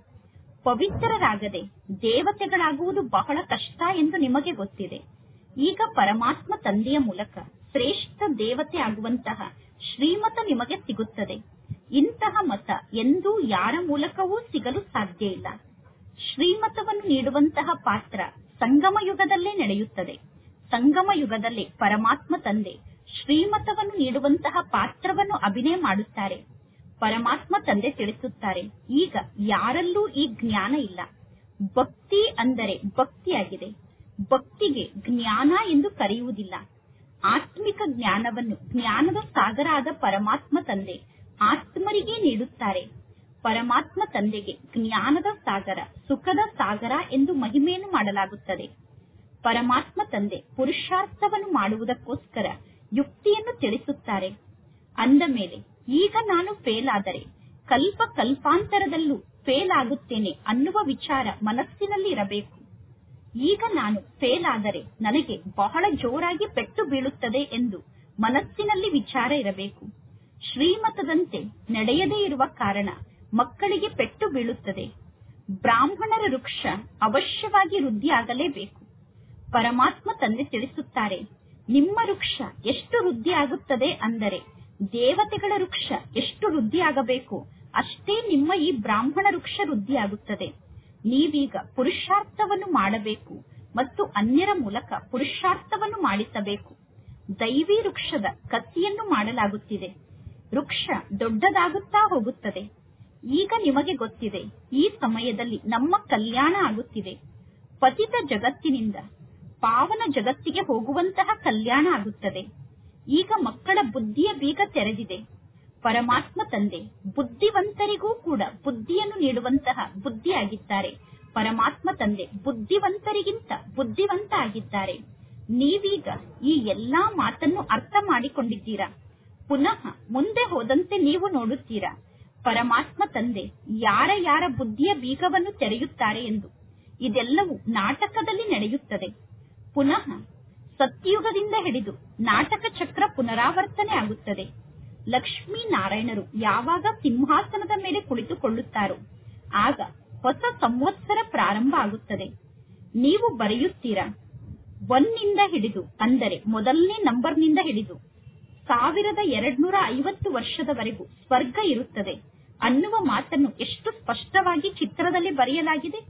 ಪವಿತ್ರರಾಗದೆ ದೇವತೆಗಳಾಗುವುದು ಬಹಳ ಕಷ್ಟ ಎಂದು ನಿಮಗೆ ಗೊತ್ತಿದೆ ಈಗ ಪರಮಾತ್ಮ ತಂದೆಯ ಮೂಲಕ ಶ್ರೇಷ್ಠ ದೇವತೆ ಆಗುವಂತಹ ಶ್ರೀಮತ ನಿಮಗೆ ಸಿಗುತ್ತದೆ ಇಂತಹ ಮತ ಎಂದೂ ಯಾರ ಮೂಲಕವೂ ಸಿಗಲು ಸಾಧ್ಯ ಇಲ್ಲ ಶ್ರೀಮತವನ್ನು ನೀಡುವಂತಹ ಪಾತ್ರ ಸಂಗಮ ಯುಗದಲ್ಲೇ ನಡೆಯುತ್ತದೆ ಸಂಗಮ ಯುಗದಲ್ಲೇ ಪರಮಾತ್ಮ ತಂದೆ ಶ್ರೀಮತವನ್ನು ನೀಡುವಂತಹ ಪಾತ್ರವನ್ನು ಅಭಿನಯ ಮಾಡುತ್ತಾರೆ ಪರಮಾತ್ಮ ತಂದೆ ತಿಳಿಸುತ್ತಾರೆ ಈಗ ಯಾರಲ್ಲೂ ಈ ಜ್ಞಾನ ಇಲ್ಲ ಭಕ್ತಿ ಅಂದರೆ ಭಕ್ತಿಯಾಗಿದೆ ಭಕ್ತಿಗೆ ಜ್ಞಾನ ಎಂದು ಕರೆಯುವುದಿಲ್ಲ ಆತ್ಮಿಕ ಜ್ಞಾನವನ್ನು ಜ್ಞಾನದ ಸಾಗರ ಆದ ಪರಮಾತ್ಮ ತಂದೆ ಆತ್ಮರಿಗೆ ನೀಡುತ್ತಾರೆ ಪರಮಾತ್ಮ ತಂದೆಗೆ ಜ್ಞಾನದ ಸಾಗರ ಸುಖದ ಸಾಗರ ಎಂದು ಮಹಿಮೆಯನ್ನು ಮಾಡಲಾಗುತ್ತದೆ ಪರಮಾತ್ಮ ತಂದೆ ಪುರುಷಾರ್ಥವನ್ನು ಮಾಡುವುದಕ್ಕೋಸ್ಕರ ಯುಕ್ತಿಯನ್ನು ತಿಳಿಸುತ್ತಾರೆ ಅಂದ ಮೇಲೆ ಈಗ ನಾನು ಫೇಲ್ ಆದರೆ ಕಲ್ಪ ಕಲ್ಪಾಂತರದಲ್ಲೂ ಫೇಲ್ ಆಗುತ್ತೇನೆ ಅನ್ನುವ ವಿಚಾರ ಮನಸ್ಸಿನಲ್ಲಿ ಇರಬೇಕು ಈಗ ನಾನು ಫೇಲ್ ಆದರೆ ನನಗೆ ಬಹಳ ಜೋರಾಗಿ ಪೆಟ್ಟು ಬೀಳುತ್ತದೆ ಎಂದು ಮನಸ್ಸಿನಲ್ಲಿ ವಿಚಾರ ಇರಬೇಕು ಶ್ರೀಮತದಂತೆ ನಡೆಯದೇ ಇರುವ ಕಾರಣ ಮಕ್ಕಳಿಗೆ ಪೆಟ್ಟು ಬೀಳುತ್ತದೆ ಬ್ರಾಹ್ಮಣರ ವೃಕ್ಷ ಅವಶ್ಯವಾಗಿ ವೃದ್ಧಿಯಾಗಲೇಬೇಕು ಪರಮಾತ್ಮ ತಂದೆ ತಿಳಿಸುತ್ತಾರೆ ನಿಮ್ಮ ವೃಕ್ಷ ಎಷ್ಟು ವೃದ್ಧಿ ಆಗುತ್ತದೆ ಅಂದರೆ ದೇವತೆಗಳ ವೃಕ್ಷ ಎಷ್ಟು ವೃದ್ಧಿಯಾಗಬೇಕು ಅಷ್ಟೇ ನಿಮ್ಮ ಈ ಬ್ರಾಹ್ಮಣ ವೃಕ್ಷ ವೃದ್ಧಿಯಾಗುತ್ತದೆ ನೀವೀಗ ಪುರುಷಾರ್ಥವನ್ನು ಮಾಡಬೇಕು ಮತ್ತು ಅನ್ಯರ ಮೂಲಕ ಪುರುಷಾರ್ಥವನ್ನು ಮಾಡಿಸಬೇಕು ದೈವಿ ವೃಕ್ಷದ ಕತ್ತಿಯನ್ನು ಮಾಡಲಾಗುತ್ತಿದೆ ವೃಕ್ಷ ದೊಡ್ಡದಾಗುತ್ತಾ ಹೋಗುತ್ತದೆ ಈಗ ನಿಮಗೆ ಗೊತ್ತಿದೆ ಈ ಸಮಯದಲ್ಲಿ ನಮ್ಮ ಕಲ್ಯಾಣ ಆಗುತ್ತಿದೆ ಪತಿತ ಜಗತ್ತಿನಿಂದ ಪಾವನ ಜಗತ್ತಿಗೆ ಹೋಗುವಂತಹ ಕಲ್ಯಾಣ ಆಗುತ್ತದೆ ಈಗ ಮಕ್ಕಳ ಬುದ್ಧಿಯ ಬೀಗ ತೆರೆದಿದೆ ಪರಮಾತ್ಮ ತಂದೆ ಬುದ್ಧಿವಂತರಿಗೂ ಕೂಡ ಬುದ್ಧಿಯನ್ನು ನೀಡುವಂತಹ ಬುದ್ಧಿಯಾಗಿದ್ದಾರೆ ಪರಮಾತ್ಮ ತಂದೆ ಬುದ್ಧಿವಂತರಿಗಿಂತ ಬುದ್ಧಿವಂತ ಆಗಿದ್ದಾರೆ ನೀವೀಗ ಈ ಎಲ್ಲಾ ಮಾತನ್ನು ಅರ್ಥ ಮಾಡಿಕೊಂಡಿದ್ದೀರಾ ಪುನಃ ಮುಂದೆ ಹೋದಂತೆ ನೀವು ನೋಡುತ್ತೀರಾ ಪರಮಾತ್ಮ ತಂದೆ ಯಾರ ಯಾರ ಬುದ್ಧಿಯ ಬೀಗವನ್ನು ತೆರೆಯುತ್ತಾರೆ ಎಂದು ಇದೆಲ್ಲವೂ ನಾಟಕದಲ್ಲಿ ನಡೆಯುತ್ತದೆ ಪುನಃ ಸತ್ಯುಗದಿಂದ ಹಿಡಿದು ನಾಟಕ ಚಕ್ರ ಪುನರಾವರ್ತನೆ ಆಗುತ್ತದೆ ಲಕ್ಷ್ಮೀ ನಾರಾಯಣರು ಯಾವಾಗ ಸಿಂಹಾಸನದ ಮೇಲೆ ಕುಳಿತುಕೊಳ್ಳುತ್ತಾರೋ ಆಗ ಹೊಸ ಸಂವತ್ಸರ ಪ್ರಾರಂಭ ಆಗುತ್ತದೆ ನೀವು ಬರೆಯುತ್ತೀರಾ ಒಂದ್ನಿಂದ ಹಿಡಿದು ಅಂದರೆ ಮೊದಲನೇ ನಂಬರ್ನಿಂದ ಹಿಡಿದು ಸಾವಿರದ ಎರಡ್ನೂರ ಐವತ್ತು ವರ್ಷದವರೆಗೂ ಸ್ವರ್ಗ ಇರುತ್ತದೆ ಅನ್ನುವ ಮಾತನ್ನು ಎಷ್ಟು ಸ್ಪಷ್ಟವಾಗಿ ಚಿತ್ರದಲ್ಲಿ ಬರೆಯಲಾಗಿದೆ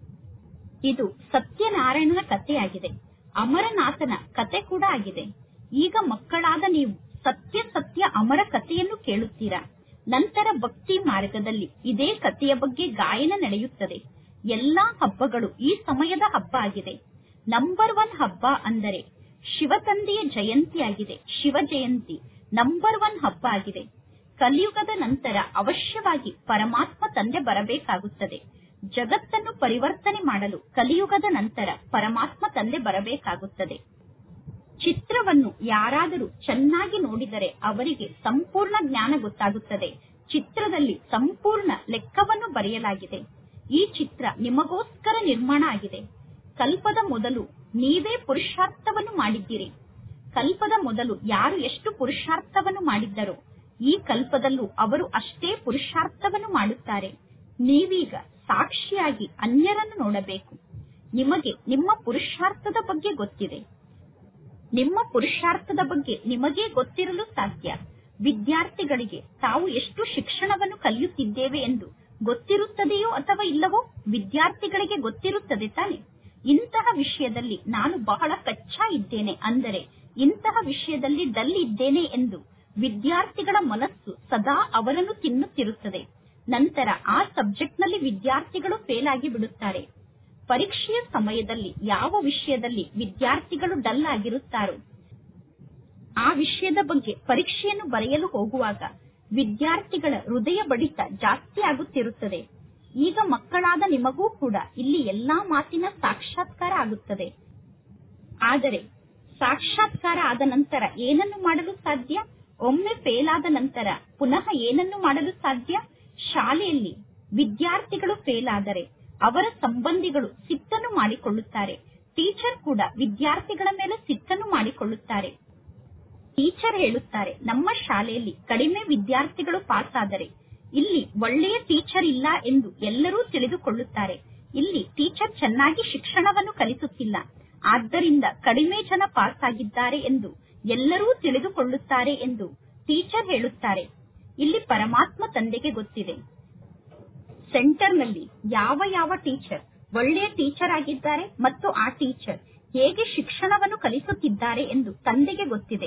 ಇದು ಸತ್ಯನಾರಾಯಣನ ಕಥೆಯಾಗಿದೆ ಅಮರನಾಥನ ಕತೆ ಕೂಡ ಆಗಿದೆ ಈಗ ಮಕ್ಕಳಾದ ನೀವು ಸತ್ಯ ಸತ್ಯ ಅಮರ ಕಥೆಯನ್ನು ಕೇಳುತ್ತೀರಾ ನಂತರ ಭಕ್ತಿ ಮಾರ್ಗದಲ್ಲಿ ಇದೇ ಕಥೆಯ ಬಗ್ಗೆ ಗಾಯನ ನಡೆಯುತ್ತದೆ ಎಲ್ಲಾ ಹಬ್ಬಗಳು ಈ ಸಮಯದ ಹಬ್ಬ ಆಗಿದೆ ನಂಬರ್ ಒನ್ ಹಬ್ಬ ಅಂದರೆ ಶಿವತಂದೆಯ ಜಯಂತಿಯಾಗಿದೆ ಶಿವ ಜಯಂತಿ ನಂಬರ್ ಒನ್ ಹಬ್ಬ ಆಗಿದೆ ಕಲಿಯುಗದ ನಂತರ ಅವಶ್ಯವಾಗಿ ಪರಮಾತ್ಮ ತಂದೆ ಬರಬೇಕಾಗುತ್ತದೆ ಜಗತ್ತನ್ನು ಪರಿವರ್ತನೆ ಮಾಡಲು ಕಲಿಯುಗದ ನಂತರ ಪರಮಾತ್ಮ ತಂದೆ ಬರಬೇಕಾಗುತ್ತದೆ ಚಿತ್ರವನ್ನು ಯಾರಾದರೂ ಚೆನ್ನಾಗಿ ನೋಡಿದರೆ ಅವರಿಗೆ ಸಂಪೂರ್ಣ ಜ್ಞಾನ ಗೊತ್ತಾಗುತ್ತದೆ ಚಿತ್ರದಲ್ಲಿ ಸಂಪೂರ್ಣ ಲೆಕ್ಕವನ್ನು ಬರೆಯಲಾಗಿದೆ ಈ ಚಿತ್ರ ನಿಮಗೋಸ್ಕರ ನಿರ್ಮಾಣ ಆಗಿದೆ ಕಲ್ಪದ ಮೊದಲು ನೀವೇ ಪುರುಷಾರ್ಥವನ್ನು ಮಾಡಿದ್ದೀರಿ ಕಲ್ಪದ ಮೊದಲು ಯಾರು ಎಷ್ಟು ಪುರುಷಾರ್ಥವನ್ನು ಮಾಡಿದ್ದರೋ ಈ ಕಲ್ಪದಲ್ಲೂ ಅವರು ಅಷ್ಟೇ ಪುರುಷಾರ್ಥವನ್ನು ಮಾಡುತ್ತಾರೆ ನೀವೀಗ ಸಾಕ್ಷಿಯಾಗಿ ಅನ್ಯರನ್ನು ನೋಡಬೇಕು ನಿಮಗೆ ನಿಮ್ಮ ಪುರುಷಾರ್ಥದ ಬಗ್ಗೆ ಗೊತ್ತಿದೆ ನಿಮ್ಮ ಪುರುಷಾರ್ಥದ ಬಗ್ಗೆ ನಿಮಗೇ ಗೊತ್ತಿರಲು ಸಾಧ್ಯ ವಿದ್ಯಾರ್ಥಿಗಳಿಗೆ ತಾವು ಎಷ್ಟು ಶಿಕ್ಷಣವನ್ನು ಕಲಿಯುತ್ತಿದ್ದೇವೆ ಎಂದು ಗೊತ್ತಿರುತ್ತದೆಯೋ ಅಥವಾ ಇಲ್ಲವೋ ವಿದ್ಯಾರ್ಥಿಗಳಿಗೆ ಗೊತ್ತಿರುತ್ತದೆ ತಾನೆ ಇಂತಹ ವಿಷಯದಲ್ಲಿ ನಾನು ಬಹಳ ಕಚ್ಚಾ ಇದ್ದೇನೆ ಅಂದರೆ ಇಂತಹ ವಿಷಯದಲ್ಲಿ ಡಲ್ ಇದ್ದೇನೆ ಎಂದು ವಿದ್ಯಾರ್ಥಿಗಳ ಮನಸ್ಸು ಸದಾ ಅವರನ್ನು ತಿನ್ನುತ್ತಿರುತ್ತದೆ ನಂತರ ಆ ಸಬ್ಜೆಕ್ಟ್ನಲ್ಲಿ ವಿದ್ಯಾರ್ಥಿಗಳು ಫೇಲ್ ಆಗಿ ಬಿಡುತ್ತಾರೆ ಪರೀಕ್ಷೆಯ ಸಮಯದಲ್ಲಿ ಯಾವ ವಿಷಯದಲ್ಲಿ ವಿದ್ಯಾರ್ಥಿಗಳು ಡಲ್ ಆಗಿರುತ್ತಾರೋ ಆ ವಿಷಯದ ಬಗ್ಗೆ ಪರೀಕ್ಷೆಯನ್ನು ಬರೆಯಲು ಹೋಗುವಾಗ ವಿದ್ಯಾರ್ಥಿಗಳ ಹೃದಯ ಬಡಿತ ಜಾಸ್ತಿ ಆಗುತ್ತಿರುತ್ತದೆ ಈಗ ಮಕ್ಕಳಾದ ನಿಮಗೂ ಕೂಡ ಇಲ್ಲಿ ಎಲ್ಲಾ ಮಾತಿನ ಸಾಕ್ಷಾತ್ಕಾರ ಆಗುತ್ತದೆ ಆದರೆ ಸಾಕ್ಷಾತ್ಕಾರ ಆದ ನಂತರ ಏನನ್ನು ಮಾಡಲು ಸಾಧ್ಯ ಒಮ್ಮೆ ಫೇಲ್ ಆದ ನಂತರ ಪುನಃ ಏನನ್ನು ಮಾಡಲು ಸಾಧ್ಯ ಶಾಲೆಯಲ್ಲಿ ವಿದ್ಯಾರ್ಥಿಗಳು ಫೇಲ್ ಆದರೆ ಅವರ ಸಂಬಂಧಿಗಳು ಸಿಟ್ಟನ್ನು ಮಾಡಿಕೊಳ್ಳುತ್ತಾರೆ ಟೀಚರ್ ಕೂಡ ವಿದ್ಯಾರ್ಥಿಗಳ ಮೇಲೆ ಸಿಟ್ಟನ್ನು ಮಾಡಿಕೊಳ್ಳುತ್ತಾರೆ ಟೀಚರ್ ಹೇಳುತ್ತಾರೆ ನಮ್ಮ ಶಾಲೆಯಲ್ಲಿ ಕಡಿಮೆ ವಿದ್ಯಾರ್ಥಿಗಳು ಪಾಸ್ ಆದರೆ ಇಲ್ಲಿ ಒಳ್ಳೆಯ ಟೀಚರ್ ಇಲ್ಲ ಎಂದು ಎಲ್ಲರೂ ತಿಳಿದುಕೊಳ್ಳುತ್ತಾರೆ ಇಲ್ಲಿ ಟೀಚರ್ ಚೆನ್ನಾಗಿ ಶಿಕ್ಷಣವನ್ನು ಕಲಿಸುತ್ತಿಲ್ಲ ಆದ್ದರಿಂದ ಕಡಿಮೆ ಜನ ಪಾಸ್ ಆಗಿದ್ದಾರೆ ಎಂದು ಎಲ್ಲರೂ ತಿಳಿದುಕೊಳ್ಳುತ್ತಾರೆ ಎಂದು ಟೀಚರ್ ಹೇಳುತ್ತಾರೆ ಇಲ್ಲಿ ಪರಮಾತ್ಮ ತಂದೆಗೆ ಗೊತ್ತಿದೆ ಸೆಂಟರ್ನಲ್ಲಿ ಯಾವ ಯಾವ ಟೀಚರ್ ಒಳ್ಳೆಯ ಟೀಚರ್ ಆಗಿದ್ದಾರೆ ಮತ್ತು ಆ ಟೀಚರ್ ಹೇಗೆ ಶಿಕ್ಷಣವನ್ನು ಕಲಿಸುತ್ತಿದ್ದಾರೆ ಎಂದು ತಂದೆಗೆ ಗೊತ್ತಿದೆ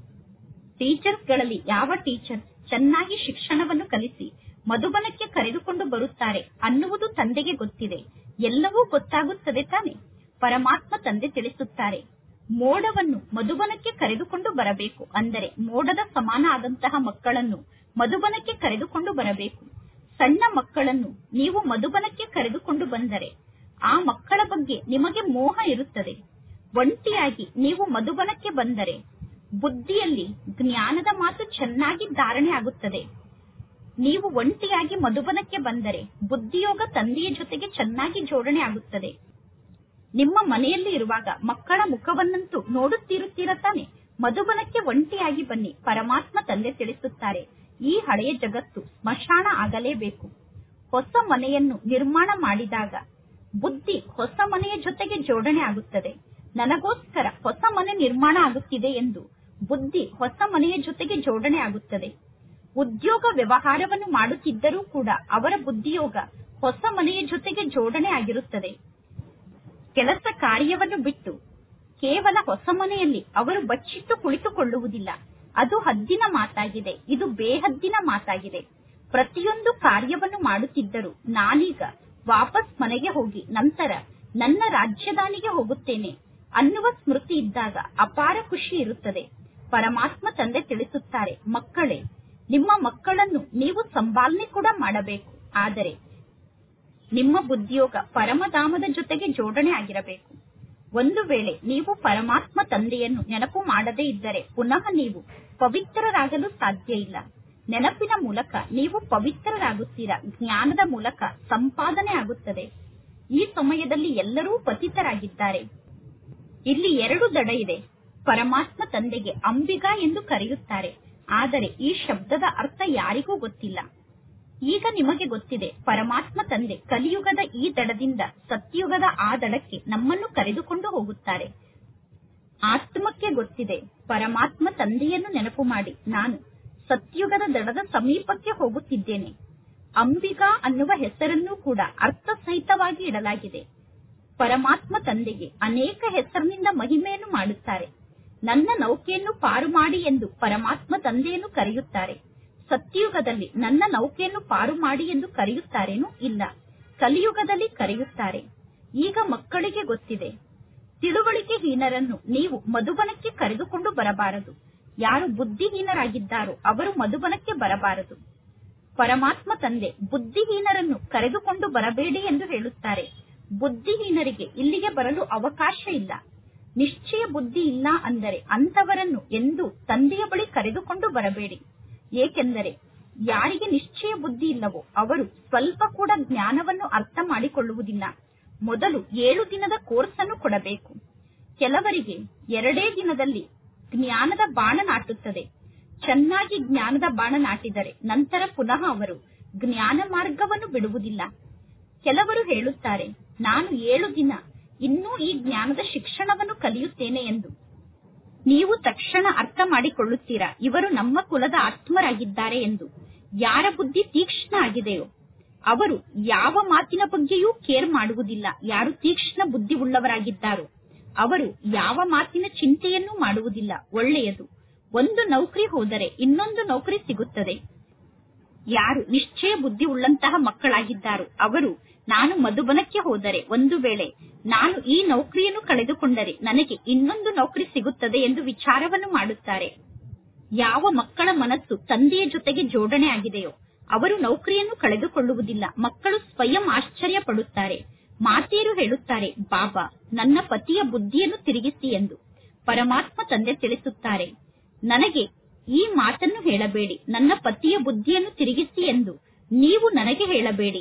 ಟೀಚರ್ಸ್ಗಳಲ್ಲಿ ಯಾವ ಟೀಚರ್ ಚೆನ್ನಾಗಿ ಶಿಕ್ಷಣವನ್ನು ಕಲಿಸಿ ಮಧುಬನಕ್ಕೆ ಕರೆದುಕೊಂಡು ಬರುತ್ತಾರೆ ಅನ್ನುವುದು ತಂದೆಗೆ ಗೊತ್ತಿದೆ ಎಲ್ಲವೂ ಗೊತ್ತಾಗುತ್ತದೆ ತಾನೆ ಪರಮಾತ್ಮ ತಂದೆ ತಿಳಿಸುತ್ತಾರೆ ಮೋಡವನ್ನು ಮಧುಬನಕ್ಕೆ ಕರೆದುಕೊಂಡು ಬರಬೇಕು ಅಂದರೆ ಮೋಡದ ಸಮಾನ ಆದಂತಹ ಮಕ್ಕಳನ್ನು ಮಧುಬನಕ್ಕೆ ಕರೆದುಕೊಂಡು ಬರಬೇಕು ಸಣ್ಣ ಮಕ್ಕಳನ್ನು ನೀವು ಮಧುಬನಕ್ಕೆ ಕರೆದುಕೊಂಡು ಬಂದರೆ ಆ ಮಕ್ಕಳ ಬಗ್ಗೆ ನಿಮಗೆ ಮೋಹ ಇರುತ್ತದೆ ಒಂಟಿಯಾಗಿ ನೀವು ಮಧುಬನಕ್ಕೆ ಬಂದರೆ ಬುದ್ಧಿಯಲ್ಲಿ ಜ್ಞಾನದ ಮಾತು ಚೆನ್ನಾಗಿ ಧಾರಣೆ ಆಗುತ್ತದೆ ನೀವು ಒಂಟಿಯಾಗಿ ಮಧುಬನಕ್ಕೆ ಬಂದರೆ ಬುದ್ಧಿಯೋಗ ತಂದೆಯ ಜೊತೆಗೆ ಚೆನ್ನಾಗಿ ಜೋಡಣೆ ಆಗುತ್ತದೆ ನಿಮ್ಮ ಮನೆಯಲ್ಲಿ ಇರುವಾಗ ಮಕ್ಕಳ ಮುಖವನ್ನಂತೂ ನೋಡುತ್ತಿರುತ್ತೀರ ತಾನೆ ಮಧುಬನಕ್ಕೆ ಒಂಟಿಯಾಗಿ ಬನ್ನಿ ಪರಮಾತ್ಮ ತಂದೆ ತಿಳಿಸುತ್ತಾರೆ ಈ ಹಳೆಯ ಜಗತ್ತು ಸ್ಮಶಾನ ಆಗಲೇಬೇಕು ಹೊಸ ಮನೆಯನ್ನು ನಿರ್ಮಾಣ ಮಾಡಿದಾಗ ಬುದ್ಧಿ ಹೊಸ ಮನೆಯ ಜೊತೆಗೆ ಜೋಡಣೆ ಆಗುತ್ತದೆ ನನಗೋಸ್ಕರ ಹೊಸ ಮನೆ ನಿರ್ಮಾಣ ಆಗುತ್ತಿದೆ ಎಂದು ಬುದ್ಧಿ ಹೊಸ ಮನೆಯ ಜೊತೆಗೆ ಜೋಡಣೆ ಆಗುತ್ತದೆ ಉದ್ಯೋಗ ವ್ಯವಹಾರವನ್ನು ಮಾಡುತ್ತಿದ್ದರೂ ಕೂಡ ಅವರ ಬುದ್ಧಿಯೋಗ ಹೊಸ ಮನೆಯ ಜೊತೆಗೆ ಜೋಡಣೆ ಆಗಿರುತ್ತದೆ ಕೆಲಸ ಕಾರ್ಯವನ್ನು ಬಿಟ್ಟು ಕೇವಲ ಹೊಸ ಮನೆಯಲ್ಲಿ ಅವರು ಬಚ್ಚಿಟ್ಟು ಕುಳಿತುಕೊಳ್ಳುವುದಿಲ್ಲ ಅದು ಹದ್ದಿನ ಮಾತಾಗಿದೆ ಇದು ಬೇಹದ್ದಿನ ಮಾತಾಗಿದೆ ಪ್ರತಿಯೊಂದು ಕಾರ್ಯವನ್ನು ಮಾಡುತ್ತಿದ್ದರೂ ನಾನೀಗ ವಾಪಸ್ ಮನೆಗೆ ಹೋಗಿ ನಂತರ ನನ್ನ ರಾಜ್ಯದಾನಿಗೆ ಹೋಗುತ್ತೇನೆ ಅನ್ನುವ ಸ್ಮೃತಿ ಇದ್ದಾಗ ಅಪಾರ ಖುಷಿ ಇರುತ್ತದೆ ಪರಮಾತ್ಮ ತಂದೆ ತಿಳಿಸುತ್ತಾರೆ ಮಕ್ಕಳೇ ನಿಮ್ಮ ಮಕ್ಕಳನ್ನು ನೀವು ಸಂಪಾಲನೆ ಕೂಡ ಮಾಡಬೇಕು ಆದರೆ ನಿಮ್ಮ ಬುದ್ಧಿಯೋಗ ಪರಮಧಾಮದ ಜೊತೆಗೆ ಜೋಡಣೆ ಆಗಿರಬೇಕು ಒಂದು ವೇಳೆ ನೀವು ಪರಮಾತ್ಮ ತಂದೆಯನ್ನು ನೆನಪು ಮಾಡದೇ ಇದ್ದರೆ ಪುನಃ ನೀವು ಪವಿತ್ರರಾಗಲು ಸಾಧ್ಯ ಇಲ್ಲ ನೆನಪಿನ ಮೂಲಕ ನೀವು ಪವಿತ್ರರಾಗುತ್ತೀರಾ ಜ್ಞಾನದ ಮೂಲಕ ಸಂಪಾದನೆ ಆಗುತ್ತದೆ ಈ ಸಮಯದಲ್ಲಿ ಎಲ್ಲರೂ ಪತಿತರಾಗಿದ್ದಾರೆ ಇಲ್ಲಿ ಎರಡು ದಡ ಇದೆ ಪರಮಾತ್ಮ ತಂದೆಗೆ ಅಂಬಿಗಾ ಎಂದು ಕರೆಯುತ್ತಾರೆ ಆದರೆ ಈ ಶಬ್ದದ ಅರ್ಥ ಯಾರಿಗೂ ಗೊತ್ತಿಲ್ಲ ಈಗ ನಿಮಗೆ ಗೊತ್ತಿದೆ ಪರಮಾತ್ಮ ತಂದೆ ಕಲಿಯುಗದ ಈ ದಡದಿಂದ ಸತ್ಯುಗದ ಆ ದಡಕ್ಕೆ ನಮ್ಮನ್ನು ಕರೆದುಕೊಂಡು ಹೋಗುತ್ತಾರೆ ಆತ್ಮಕ್ಕೆ ಗೊತ್ತಿದೆ ಪರಮಾತ್ಮ ತಂದೆಯನ್ನು ನೆನಪು ಮಾಡಿ ನಾನು ಸತ್ಯುಗದ ದಡದ ಸಮೀಪಕ್ಕೆ ಹೋಗುತ್ತಿದ್ದೇನೆ ಅಂಬಿಗಾ ಅನ್ನುವ ಹೆಸರನ್ನು ಕೂಡ ಅರ್ಥಸಹಿತವಾಗಿ ಇಡಲಾಗಿದೆ ಪರಮಾತ್ಮ ತಂದೆಗೆ ಅನೇಕ ಹೆಸರಿನಿಂದ ಮಹಿಮೆಯನ್ನು ಮಾಡುತ್ತಾರೆ ನನ್ನ ನೌಕೆಯನ್ನು ಪಾರು ಮಾಡಿ ಎಂದು ಪರಮಾತ್ಮ ತಂದೆಯನ್ನು ಕರೆಯುತ್ತಾರೆ ಸತ್ಯಯುಗದಲ್ಲಿ ನನ್ನ ನೌಕೆಯನ್ನು ಪಾರು ಮಾಡಿ ಎಂದು ಕರೆಯುತ್ತಾರೇನು ಇಲ್ಲ ಕಲಿಯುಗದಲ್ಲಿ ಕರೆಯುತ್ತಾರೆ ಈಗ ಮಕ್ಕಳಿಗೆ ಗೊತ್ತಿದೆ ತಿಳುವಳಿಕೆ ಹೀನರನ್ನು ನೀವು ಮಧುಬನಕ್ಕೆ ಕರೆದುಕೊಂಡು ಬರಬಾರದು ಯಾರು ಬುದ್ಧಿಹೀನರಾಗಿದ್ದಾರೋ ಅವರು ಮಧುಬನಕ್ಕೆ ಬರಬಾರದು ಪರಮಾತ್ಮ ತಂದೆ ಬುದ್ಧಿಹೀನರನ್ನು ಕರೆದುಕೊಂಡು ಬರಬೇಡಿ ಎಂದು ಹೇಳುತ್ತಾರೆ ಬುದ್ಧಿಹೀನರಿಗೆ ಇಲ್ಲಿಗೆ ಬರಲು ಅವಕಾಶ ಇಲ್ಲ ನಿಶ್ಚಯ ಬುದ್ಧಿ ಇಲ್ಲ ಅಂದರೆ ಅಂತವರನ್ನು ಎಂದು ತಂದೆಯ ಬಳಿ ಕರೆದುಕೊಂಡು ಬರಬೇಡಿ ಏಕೆಂದರೆ ಯಾರಿಗೆ ನಿಶ್ಚಯ ಬುದ್ಧಿ ಇಲ್ಲವೋ ಅವರು ಸ್ವಲ್ಪ ಕೂಡ ಜ್ಞಾನವನ್ನು ಅರ್ಥ ಮಾಡಿಕೊಳ್ಳುವುದಿಲ್ಲ ಮೊದಲು ಏಳು ದಿನದ ಕೋರ್ಸ್ ಅನ್ನು ಕೊಡಬೇಕು ಕೆಲವರಿಗೆ ಎರಡೇ ದಿನದಲ್ಲಿ ಜ್ಞಾನದ ಬಾಣ ನಾಟುತ್ತದೆ ಚೆನ್ನಾಗಿ ಜ್ಞಾನದ ಬಾಣ ನಾಟಿದರೆ ನಂತರ ಪುನಃ ಅವರು ಜ್ಞಾನ ಮಾರ್ಗವನ್ನು ಬಿಡುವುದಿಲ್ಲ ಕೆಲವರು ಹೇಳುತ್ತಾರೆ ನಾನು ಏಳು ದಿನ ಇನ್ನೂ ಈ ಜ್ಞಾನದ ಶಿಕ್ಷಣವನ್ನು ಕಲಿಯುತ್ತೇನೆ ಎಂದು ನೀವು ತಕ್ಷಣ ಅರ್ಥ ಮಾಡಿಕೊಳ್ಳುತ್ತೀರಾ ಇವರು ನಮ್ಮ ಕುಲದ ಆತ್ಮರಾಗಿದ್ದಾರೆ ಎಂದು ಯಾರ ಬುದ್ಧಿ ತೀಕ್ಷ್ಣ ಆಗಿದೆಯೋ ಅವರು ಯಾವ ಮಾತಿನ ಬಗ್ಗೆಯೂ ಕೇರ್ ಮಾಡುವುದಿಲ್ಲ ಯಾರು ತೀಕ್ಷ್ಣ ಬುದ್ಧಿ ಉಳ್ಳವರಾಗಿದ್ದಾರೋ ಅವರು ಯಾವ ಮಾತಿನ ಚಿಂತೆಯನ್ನೂ ಮಾಡುವುದಿಲ್ಲ ಒಳ್ಳೆಯದು ಒಂದು ನೌಕರಿ ಹೋದರೆ ಇನ್ನೊಂದು ನೌಕರಿ ಸಿಗುತ್ತದೆ ಯಾರು ನಿಶ್ಚಯ ಬುದ್ಧಿ ಉಳ್ಳಂತಹ ಮಕ್ಕಳಾಗಿದ್ದಾರೋ ಅವರು ನಾನು ಮಧುಬನಕ್ಕೆ ಹೋದರೆ ಒಂದು ವೇಳೆ ನಾನು ಈ ನೌಕರಿಯನ್ನು ಕಳೆದುಕೊಂಡರೆ ನನಗೆ ಇನ್ನೊಂದು ನೌಕರಿ ಸಿಗುತ್ತದೆ ಎಂದು ವಿಚಾರವನ್ನು ಮಾಡುತ್ತಾರೆ ಯಾವ ಮಕ್ಕಳ ಮನಸ್ಸು ತಂದೆಯ ಜೊತೆಗೆ ಜೋಡಣೆ ಆಗಿದೆಯೋ ಅವರು ನೌಕರಿಯನ್ನು ಕಳೆದುಕೊಳ್ಳುವುದಿಲ್ಲ ಮಕ್ಕಳು ಸ್ವಯಂ ಆಶ್ಚರ್ಯ ಪಡುತ್ತಾರೆ ಮಾತೆಯರು ಹೇಳುತ್ತಾರೆ ಬಾಬಾ ನನ್ನ ಪತಿಯ ಬುದ್ಧಿಯನ್ನು ತಿರುಗಿಸಿ ಎಂದು ಪರಮಾತ್ಮ ತಂದೆ ತಿಳಿಸುತ್ತಾರೆ ನನಗೆ ಈ ಮಾತನ್ನು ಹೇಳಬೇಡಿ ನನ್ನ ಪತಿಯ ಬುದ್ಧಿಯನ್ನು ತಿರುಗಿಸಿ ಎಂದು ನೀವು ನನಗೆ ಹೇಳಬೇಡಿ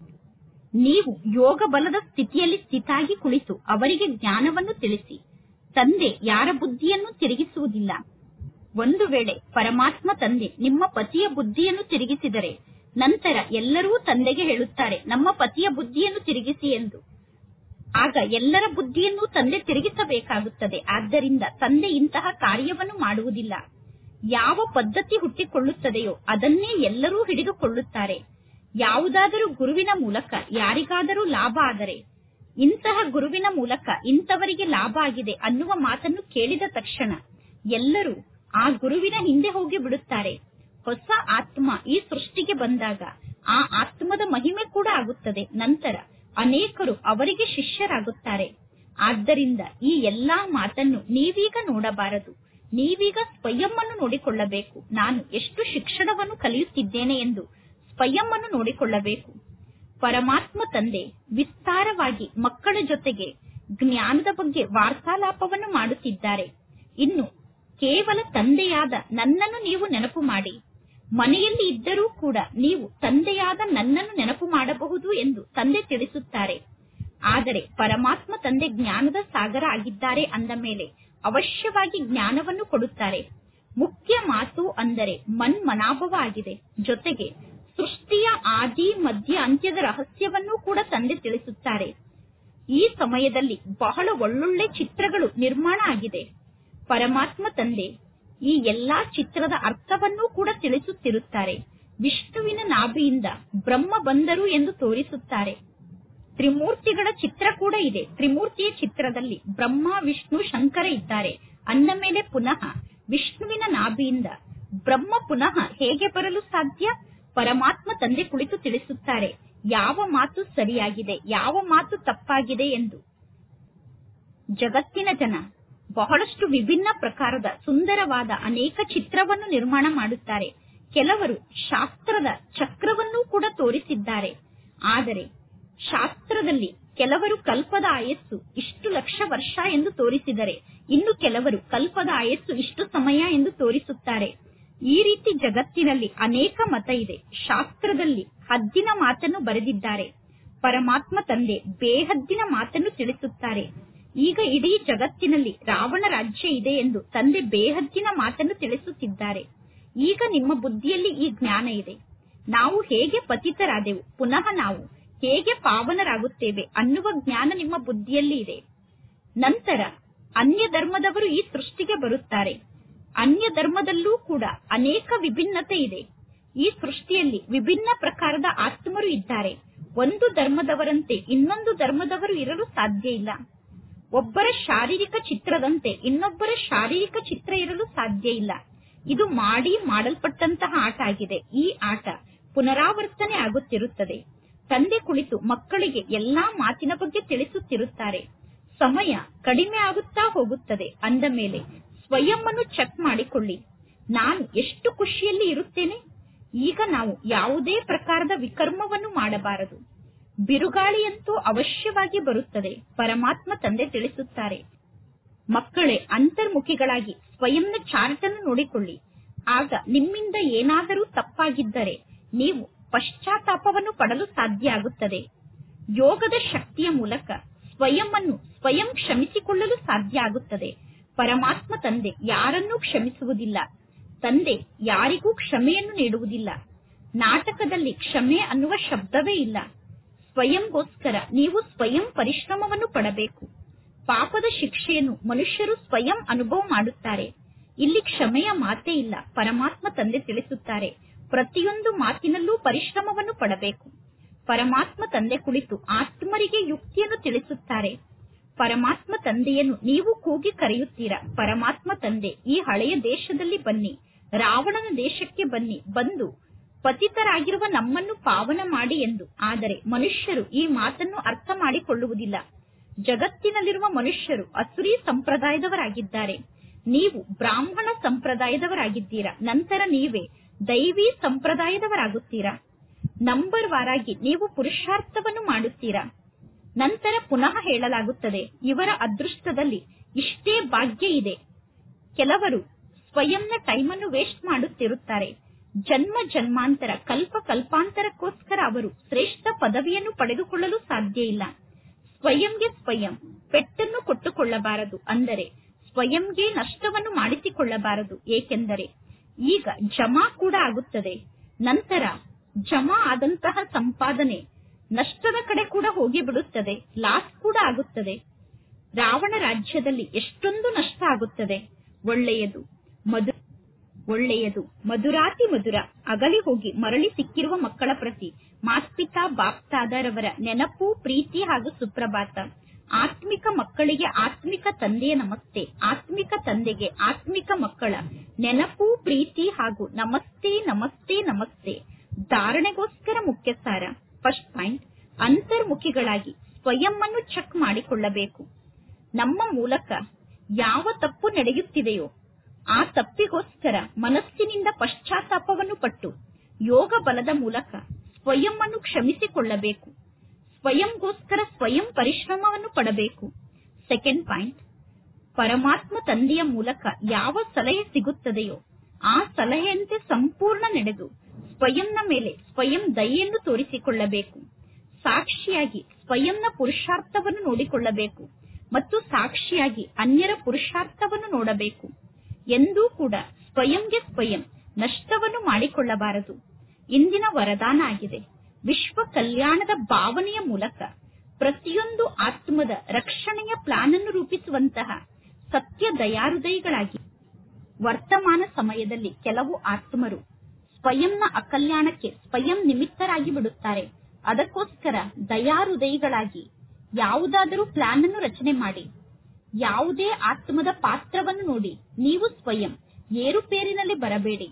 ನೀವು ಯೋಗ ಬಲದ ಸ್ಥಿತಿಯಲ್ಲಿ ಸ್ಥಿತಾಗಿ ಕುಳಿತು ಅವರಿಗೆ ಜ್ಞಾನವನ್ನು ತಿಳಿಸಿ ತಂದೆ ಯಾರ ಬುದ್ಧಿಯನ್ನು ತಿರುಗಿಸುವುದಿಲ್ಲ ಒಂದು ವೇಳೆ ಪರಮಾತ್ಮ ತಂದೆ ನಿಮ್ಮ ಪತಿಯ ಬುದ್ಧಿಯನ್ನು ತಿರುಗಿಸಿದರೆ ನಂತರ ಎಲ್ಲರೂ ತಂದೆಗೆ ಹೇಳುತ್ತಾರೆ ನಮ್ಮ ಪತಿಯ ಬುದ್ಧಿಯನ್ನು ತಿರುಗಿಸಿ ಎಂದು ಆಗ ಎಲ್ಲರ ಬುದ್ಧಿಯನ್ನು ತಂದೆ ತಿರುಗಿಸಬೇಕಾಗುತ್ತದೆ ಆದ್ದರಿಂದ ತಂದೆ ಇಂತಹ ಕಾರ್ಯವನ್ನು ಮಾಡುವುದಿಲ್ಲ ಯಾವ ಪದ್ಧತಿ ಹುಟ್ಟಿಕೊಳ್ಳುತ್ತದೆಯೋ ಅದನ್ನೇ ಎಲ್ಲರೂ ಹಿಡಿದುಕೊಳ್ಳುತ್ತಾರೆ ಯಾವುದಾದರೂ ಗುರುವಿನ ಮೂಲಕ ಯಾರಿಗಾದರೂ ಲಾಭ ಆದರೆ ಇಂತಹ ಗುರುವಿನ ಮೂಲಕ ಇಂಥವರಿಗೆ ಲಾಭ ಆಗಿದೆ ಅನ್ನುವ ಮಾತನ್ನು ಕೇಳಿದ ತಕ್ಷಣ ಎಲ್ಲರೂ ಆ ಗುರುವಿನ ಹಿಂದೆ ಹೋಗಿ ಬಿಡುತ್ತಾರೆ ಹೊಸ ಆತ್ಮ ಈ ಸೃಷ್ಟಿಗೆ ಬಂದಾಗ ಆ ಆತ್ಮದ ಮಹಿಮೆ ಕೂಡ ಆಗುತ್ತದೆ ನಂತರ ಅನೇಕರು ಅವರಿಗೆ ಶಿಷ್ಯರಾಗುತ್ತಾರೆ ಆದ್ದರಿಂದ ಈ ಎಲ್ಲಾ ಮಾತನ್ನು ನೀವೀಗ ನೋಡಬಾರದು ನೀವೀಗ ಸ್ವಯಂ ಅನ್ನು ನೋಡಿಕೊಳ್ಳಬೇಕು ನಾನು ಎಷ್ಟು ಶಿಕ್ಷಣವನ್ನು ಕಲಿಯುತ್ತಿದ್ದೇನೆ ಎಂದು ಸ್ವಯಂ ಅನ್ನು ನೋಡಿಕೊಳ್ಳಬೇಕು ಪರಮಾತ್ಮ ತಂದೆ ವಿಸ್ತಾರವಾಗಿ ಮಕ್ಕಳ ಜೊತೆಗೆ ಜ್ಞಾನದ ಬಗ್ಗೆ ವಾರ್ತಾಲಾಪವನ್ನು ಮಾಡುತ್ತಿದ್ದಾರೆ ಇನ್ನು ಕೇವಲ ತಂದೆಯಾದ ನನ್ನನ್ನು ನೀವು ನೆನಪು ಮಾಡಿ ಮನೆಯಲ್ಲಿ ಇದ್ದರೂ ಕೂಡ ನೀವು ತಂದೆಯಾದ ನನ್ನನ್ನು ನೆನಪು ಮಾಡಬಹುದು ಎಂದು ತಂದೆ ತಿಳಿಸುತ್ತಾರೆ ಆದರೆ ಪರಮಾತ್ಮ ತಂದೆ ಜ್ಞಾನದ ಸಾಗರ ಆಗಿದ್ದಾರೆ ಅಂದ ಮೇಲೆ ಅವಶ್ಯವಾಗಿ ಜ್ಞಾನವನ್ನು ಕೊಡುತ್ತಾರೆ ಮುಖ್ಯ ಮಾತು ಅಂದರೆ ಮನ್ಮನಾಭವ ಆಗಿದೆ ಜೊತೆಗೆ ಸೃಷ್ಟಿಯ ಆದಿ ಮಧ್ಯ ಅಂತ್ಯದ ರಹಸ್ಯವನ್ನೂ ಕೂಡ ತಂದೆ ತಿಳಿಸುತ್ತಾರೆ ಈ ಸಮಯದಲ್ಲಿ ಬಹಳ ಒಳ್ಳೊಳ್ಳೆ ಚಿತ್ರಗಳು ನಿರ್ಮಾಣ ಆಗಿದೆ ಪರಮಾತ್ಮ ತಂದೆ ಈ ಎಲ್ಲಾ ಚಿತ್ರದ ಅರ್ಥವನ್ನೂ ಕೂಡ ತಿಳಿಸುತ್ತಿರುತ್ತಾರೆ ವಿಷ್ಣುವಿನ ನಾಭಿಯಿಂದ ಬ್ರಹ್ಮ ಬಂದರು ಎಂದು ತೋರಿಸುತ್ತಾರೆ ತ್ರಿಮೂರ್ತಿಗಳ ಚಿತ್ರ ಕೂಡ ಇದೆ ತ್ರಿಮೂರ್ತಿಯ ಚಿತ್ರದಲ್ಲಿ ಬ್ರಹ್ಮ ವಿಷ್ಣು ಶಂಕರ ಇದ್ದಾರೆ ಅಂದ ಮೇಲೆ ಪುನಃ ವಿಷ್ಣುವಿನ ನಾಭಿಯಿಂದ ಬ್ರಹ್ಮ ಪುನಃ ಹೇಗೆ ಬರಲು ಸಾಧ್ಯ ಪರಮಾತ್ಮ ತಂದೆ ಕುಳಿತು ತಿಳಿಸುತ್ತಾರೆ ಯಾವ ಮಾತು ಸರಿಯಾಗಿದೆ ಯಾವ ಮಾತು ತಪ್ಪಾಗಿದೆ ಎಂದು ಜಗತ್ತಿನ ಜನ ಬಹಳಷ್ಟು ವಿಭಿನ್ನ ಪ್ರಕಾರದ ಸುಂದರವಾದ ಅನೇಕ ಚಿತ್ರವನ್ನು ನಿರ್ಮಾಣ ಮಾಡುತ್ತಾರೆ ಕೆಲವರು ಶಾಸ್ತ್ರದ ಚಕ್ರವನ್ನೂ ಕೂಡ ತೋರಿಸಿದ್ದಾರೆ ಆದರೆ ಶಾಸ್ತ್ರದಲ್ಲಿ ಕೆಲವರು ಕಲ್ಪದ ಆಯಸ್ಸು ಇಷ್ಟು ಲಕ್ಷ ವರ್ಷ ಎಂದು ತೋರಿಸಿದರೆ ಇನ್ನು ಕೆಲವರು ಕಲ್ಪದ ಆಯಸ್ಸು ಇಷ್ಟು ಸಮಯ ಎಂದು ತೋರಿಸುತ್ತಾರೆ ಈ ರೀತಿ ಜಗತ್ತಿನಲ್ಲಿ ಅನೇಕ ಮತ ಇದೆ ಶಾಸ್ತ್ರದಲ್ಲಿ ಹದ್ದಿನ ಮಾತನ್ನು ಬರೆದಿದ್ದಾರೆ ಪರಮಾತ್ಮ ತಂದೆ ಬೇಹದ್ದಿನ ಮಾತನ್ನು ತಿಳಿಸುತ್ತಾರೆ ಈಗ ಇಡೀ ಜಗತ್ತಿನಲ್ಲಿ ರಾವಣ ರಾಜ್ಯ ಇದೆ ಎಂದು ತಂದೆ ಬೇಹದ್ದಿನ ಮಾತನ್ನು ತಿಳಿಸುತ್ತಿದ್ದಾರೆ ಈಗ ನಿಮ್ಮ ಬುದ್ಧಿಯಲ್ಲಿ ಈ ಜ್ಞಾನ ಇದೆ ನಾವು ಹೇಗೆ ಪತಿತರಾದೆವು ಪುನಃ ನಾವು ಹೇಗೆ ಪಾವನರಾಗುತ್ತೇವೆ ಅನ್ನುವ ಜ್ಞಾನ ನಿಮ್ಮ ಬುದ್ಧಿಯಲ್ಲಿ ಇದೆ ನಂತರ ಅನ್ಯ ಧರ್ಮದವರು ಈ ಸೃಷ್ಟಿಗೆ ಬರುತ್ತಾರೆ ಅನ್ಯ ಧರ್ಮದಲ್ಲೂ ಕೂಡ ಅನೇಕ ವಿಭಿನ್ನತೆ ಇದೆ ಈ ಸೃಷ್ಟಿಯಲ್ಲಿ ವಿಭಿನ್ನ ಪ್ರಕಾರದ ಆತ್ಮರು ಇದ್ದಾರೆ ಒಂದು ಧರ್ಮದವರಂತೆ ಇನ್ನೊಂದು ಧರ್ಮದವರು ಇರಲು ಸಾಧ್ಯ ಇಲ್ಲ ಒಬ್ಬರ ಶಾರೀರಿಕ ಚಿತ್ರದಂತೆ ಇನ್ನೊಬ್ಬರ ಶಾರೀರಿಕ ಚಿತ್ರ ಇರಲು ಸಾಧ್ಯ ಇಲ್ಲ ಇದು ಮಾಡಿ ಮಾಡಲ್ಪಟ್ಟಂತಹ ಆಟ ಆಗಿದೆ ಈ ಆಟ ಪುನರಾವರ್ತನೆ ಆಗುತ್ತಿರುತ್ತದೆ ತಂದೆ ಕುಳಿತು ಮಕ್ಕಳಿಗೆ ಎಲ್ಲಾ ಮಾತಿನ ಬಗ್ಗೆ ತಿಳಿಸುತ್ತಿರುತ್ತಾರೆ ಸಮಯ ಕಡಿಮೆ ಆಗುತ್ತಾ ಹೋಗುತ್ತದೆ ಅಂದ ಮೇಲೆ ಸ್ವಯಂ ಅನ್ನು ಚೆಕ್ ಮಾಡಿಕೊಳ್ಳಿ ನಾನು ಎಷ್ಟು ಖುಷಿಯಲ್ಲಿ ಇರುತ್ತೇನೆ ಈಗ ನಾವು ಯಾವುದೇ ಪ್ರಕಾರದ ವಿಕರ್ಮವನ್ನು ಮಾಡಬಾರದು ಬಿರುಗಾಳಿಯಂತೂ ಅವಶ್ಯವಾಗಿ ಬರುತ್ತದೆ ಪರಮಾತ್ಮ ತಂದೆ ತಿಳಿಸುತ್ತಾರೆ ಮಕ್ಕಳೇ ಅಂತರ್ಮುಖಿಗಳಾಗಿ ಸ್ವಯಂನ ಚಾರ್ಟ್ ಅನ್ನು ನೋಡಿಕೊಳ್ಳಿ ಆಗ ನಿಮ್ಮಿಂದ ಏನಾದರೂ ತಪ್ಪಾಗಿದ್ದರೆ ನೀವು ಪಶ್ಚಾತ್ತಾಪವನ್ನು ಪಡಲು ಸಾಧ್ಯ ಆಗುತ್ತದೆ ಯೋಗದ ಶಕ್ತಿಯ ಮೂಲಕ ಸ್ವಯಂ ಅನ್ನು ಸ್ವಯಂ ಕ್ಷಮಿಸಿಕೊಳ್ಳಲು ಸಾಧ್ಯ ಆಗುತ್ತದೆ ಪರಮಾತ್ಮ ತಂದೆ ಯಾರನ್ನೂ ಕ್ಷಮಿಸುವುದಿಲ್ಲ ತಂದೆ ಯಾರಿಗೂ ಕ್ಷಮೆಯನ್ನು ನೀಡುವುದಿಲ್ಲ ನಾಟಕದಲ್ಲಿ ಕ್ಷಮೆ ಅನ್ನುವ ಶಬ್ದವೇ ಇಲ್ಲ ಸ್ವಯಂಗೋಸ್ಕರ ನೀವು ಸ್ವಯಂ ಪರಿಶ್ರಮವನ್ನು ಪಡಬೇಕು ಪಾಪದ ಶಿಕ್ಷೆಯನ್ನು ಮನುಷ್ಯರು ಸ್ವಯಂ ಅನುಭವ ಮಾಡುತ್ತಾರೆ ಇಲ್ಲಿ ಕ್ಷಮೆಯ ಮಾತೇ ಇಲ್ಲ ಪರಮಾತ್ಮ ತಂದೆ ತಿಳಿಸುತ್ತಾರೆ ಪ್ರತಿಯೊಂದು ಮಾತಿನಲ್ಲೂ ಪರಿಶ್ರಮವನ್ನು ಪಡಬೇಕು ಪರಮಾತ್ಮ ತಂದೆ ಕುಳಿತು ಆತ್ಮರಿಗೆ ಯುಕ್ತಿಯನ್ನು ತಿಳಿಸುತ್ತಾರೆ ಪರಮಾತ್ಮ ತಂದೆಯನ್ನು ನೀವು ಕೂಗಿ ಕರೆಯುತ್ತೀರಾ ಪರಮಾತ್ಮ ತಂದೆ ಈ ಹಳೆಯ ದೇಶದಲ್ಲಿ ಬನ್ನಿ ರಾವಣನ ದೇಶಕ್ಕೆ ಬನ್ನಿ ಬಂದು ಪತಿತರಾಗಿರುವ ನಮ್ಮನ್ನು ಪಾವನ ಮಾಡಿ ಎಂದು ಆದರೆ ಮನುಷ್ಯರು ಈ ಮಾತನ್ನು ಅರ್ಥ ಮಾಡಿಕೊಳ್ಳುವುದಿಲ್ಲ ಜಗತ್ತಿನಲ್ಲಿರುವ ಮನುಷ್ಯರು ಅಸುರಿ ಸಂಪ್ರದಾಯದವರಾಗಿದ್ದಾರೆ ನೀವು ಬ್ರಾಹ್ಮಣ ಸಂಪ್ರದಾಯದವರಾಗಿದ್ದೀರಾ ನಂತರ ನೀವೇ ದೈವಿ ಸಂಪ್ರದಾಯದವರಾಗುತ್ತೀರಾ ನಂಬರ್ ವಾರಾಗಿ ನೀವು ಪುರುಷಾರ್ಥವನ್ನು ಮಾಡುತ್ತೀರಾ ನಂತರ ಪುನಃ ಹೇಳಲಾಗುತ್ತದೆ ಇವರ ಅದೃಷ್ಟದಲ್ಲಿ ಇಷ್ಟೇ ಭಾಗ್ಯ ಇದೆ ಕೆಲವರು ಸ್ವಯಂನ ಟೈಮನ್ನು ವೇಸ್ಟ್ ಮಾಡುತ್ತಿರುತ್ತಾರೆ ಜನ್ಮ ಜನ್ಮಾಂತರ ಕಲ್ಪ ಕಲ್ಪಾಂತರಕ್ಕೋಸ್ಕರ ಅವರು ಶ್ರೇಷ್ಠ ಪದವಿಯನ್ನು ಪಡೆದುಕೊಳ್ಳಲು ಸಾಧ್ಯ ಇಲ್ಲ ಸ್ವಯಂಗೆ ಸ್ವಯಂ ಪೆಟ್ಟನ್ನು ಕೊಟ್ಟುಕೊಳ್ಳಬಾರದು ಅಂದರೆ ಸ್ವಯಂಗೆ ನಷ್ಟವನ್ನು ಮಾಡಿಸಿಕೊಳ್ಳಬಾರದು ಏಕೆಂದರೆ ಈಗ ಜಮಾ ಕೂಡ ಆಗುತ್ತದೆ ನಂತರ ಜಮಾ ಆದಂತಹ ಸಂಪಾದನೆ ನಷ್ಟದ ಕಡೆ ಕೂಡ ಹೋಗಿ ಬಿಡುತ್ತದೆ ಲಾಸ್ ಕೂಡ ಆಗುತ್ತದೆ ರಾವಣ ರಾಜ್ಯದಲ್ಲಿ ಎಷ್ಟೊಂದು ನಷ್ಟ ಆಗುತ್ತದೆ ಒಳ್ಳೆಯದು ಮಧು ಒಳ್ಳೆಯದು ಮಧುರಾತಿ ಮಧುರ ಅಗಲಿ ಹೋಗಿ ಮರಳಿ ಸಿಕ್ಕಿರುವ ಮಕ್ಕಳ ಪ್ರತಿ ಮಾಸ್ಪಿತಾ ಬಾಪ್ತಾದರವರ ನೆನಪು ಪ್ರೀತಿ ಹಾಗೂ ಸುಪ್ರಭಾತ ಆತ್ಮಿಕ ಮಕ್ಕಳಿಗೆ ಆತ್ಮಿಕ ತಂದೆಯ ನಮಸ್ತೆ ಆತ್ಮಿಕ ತಂದೆಗೆ ಆತ್ಮಿಕ ಮಕ್ಕಳ ನೆನಪು ಪ್ರೀತಿ ಹಾಗೂ ನಮಸ್ತೆ ನಮಸ್ತೆ ನಮಸ್ತೆ ಧಾರಣೆಗೋಸ್ಕರ ಮುಖ್ಯ ಸಾರ ಫಸ್ಟ್ ಪಾಯಿಂಟ್ ಅಂತರ್ಮುಖಿಗಳಾಗಿ ಸ್ವಯಂ ಅನ್ನು ಚೆಕ್ ಮಾಡಿಕೊಳ್ಳಬೇಕು ನಮ್ಮ ಮೂಲಕ ಯಾವ ತಪ್ಪು ನಡೆಯುತ್ತಿದೆಯೋ ಆ ತಪ್ಪಿಗೋಸ್ಕರ ಮನಸ್ಸಿನಿಂದ ಪಶ್ಚಾತ್ತಾಪವನ್ನು ಪಟ್ಟು ಯೋಗ ಬಲದ ಮೂಲಕ ಸ್ವಯಂ ಅನ್ನು ಕ್ಷಮಿಸಿಕೊಳ್ಳಬೇಕು ಸ್ವಯಂಗೋಸ್ಕರ ಸ್ವಯಂ ಪರಿಶ್ರಮವನ್ನು ಪಡಬೇಕು ಸೆಕೆಂಡ್ ಪಾಯಿಂಟ್ ಪರಮಾತ್ಮ ತಂದೆಯ ಮೂಲಕ ಯಾವ ಸಲಹೆ ಸಿಗುತ್ತದೆಯೋ ಆ ಸಲಹೆಯಂತೆ ಸಂಪೂರ್ಣ ನಡೆದು ಸ್ವಯಂನ ಮೇಲೆ ಸ್ವಯಂ ದಯೆಯನ್ನು ತೋರಿಸಿಕೊಳ್ಳಬೇಕು ಸಾಕ್ಷಿಯಾಗಿ ಸ್ವಯಂನ ಪುರುಷಾರ್ಥವನ್ನು ನೋಡಿಕೊಳ್ಳಬೇಕು ಮತ್ತು ಸಾಕ್ಷಿಯಾಗಿ ಅನ್ಯರ ಪುರುಷಾರ್ಥವನ್ನು ನೋಡಬೇಕು ಎಂದೂ ಕೂಡ ಸ್ವಯಂಗೆ ಸ್ವಯಂ ನಷ್ಟವನ್ನು ಮಾಡಿಕೊಳ್ಳಬಾರದು ಇಂದಿನ ವರದಾನ ಆಗಿದೆ ವಿಶ್ವ ಕಲ್ಯಾಣದ ಭಾವನೆಯ ಮೂಲಕ ಪ್ರತಿಯೊಂದು ಆತ್ಮದ ರಕ್ಷಣೆಯ ಪ್ಲಾನ್ ಅನ್ನು ರೂಪಿಸುವಂತಹ ಸತ್ಯ ದಯಾಹೃದಯಿಗಳಾಗಿ ವರ್ತಮಾನ ಸಮಯದಲ್ಲಿ ಕೆಲವು ಆತ್ಮರು ಸ್ವಯಂನ ಅಕಲ್ಯಾಣಕ್ಕೆ ಸ್ವಯಂ ನಿಮಿತ್ತರಾಗಿ ಬಿಡುತ್ತಾರೆ ಅದಕ್ಕೋಸ್ಕರ ದಯಾಹೃದಯಿಗಳಾಗಿ ಯಾವುದಾದರೂ ಪ್ಲಾನ್ ಅನ್ನು ರಚನೆ ಮಾಡಿ ಯಾವುದೇ ಆತ್ಮದ ಪಾತ್ರವನ್ನು ನೋಡಿ ನೀವು ಸ್ವಯಂ ಏರುಪೇರಿನಲ್ಲಿ ಬರಬೇಡಿ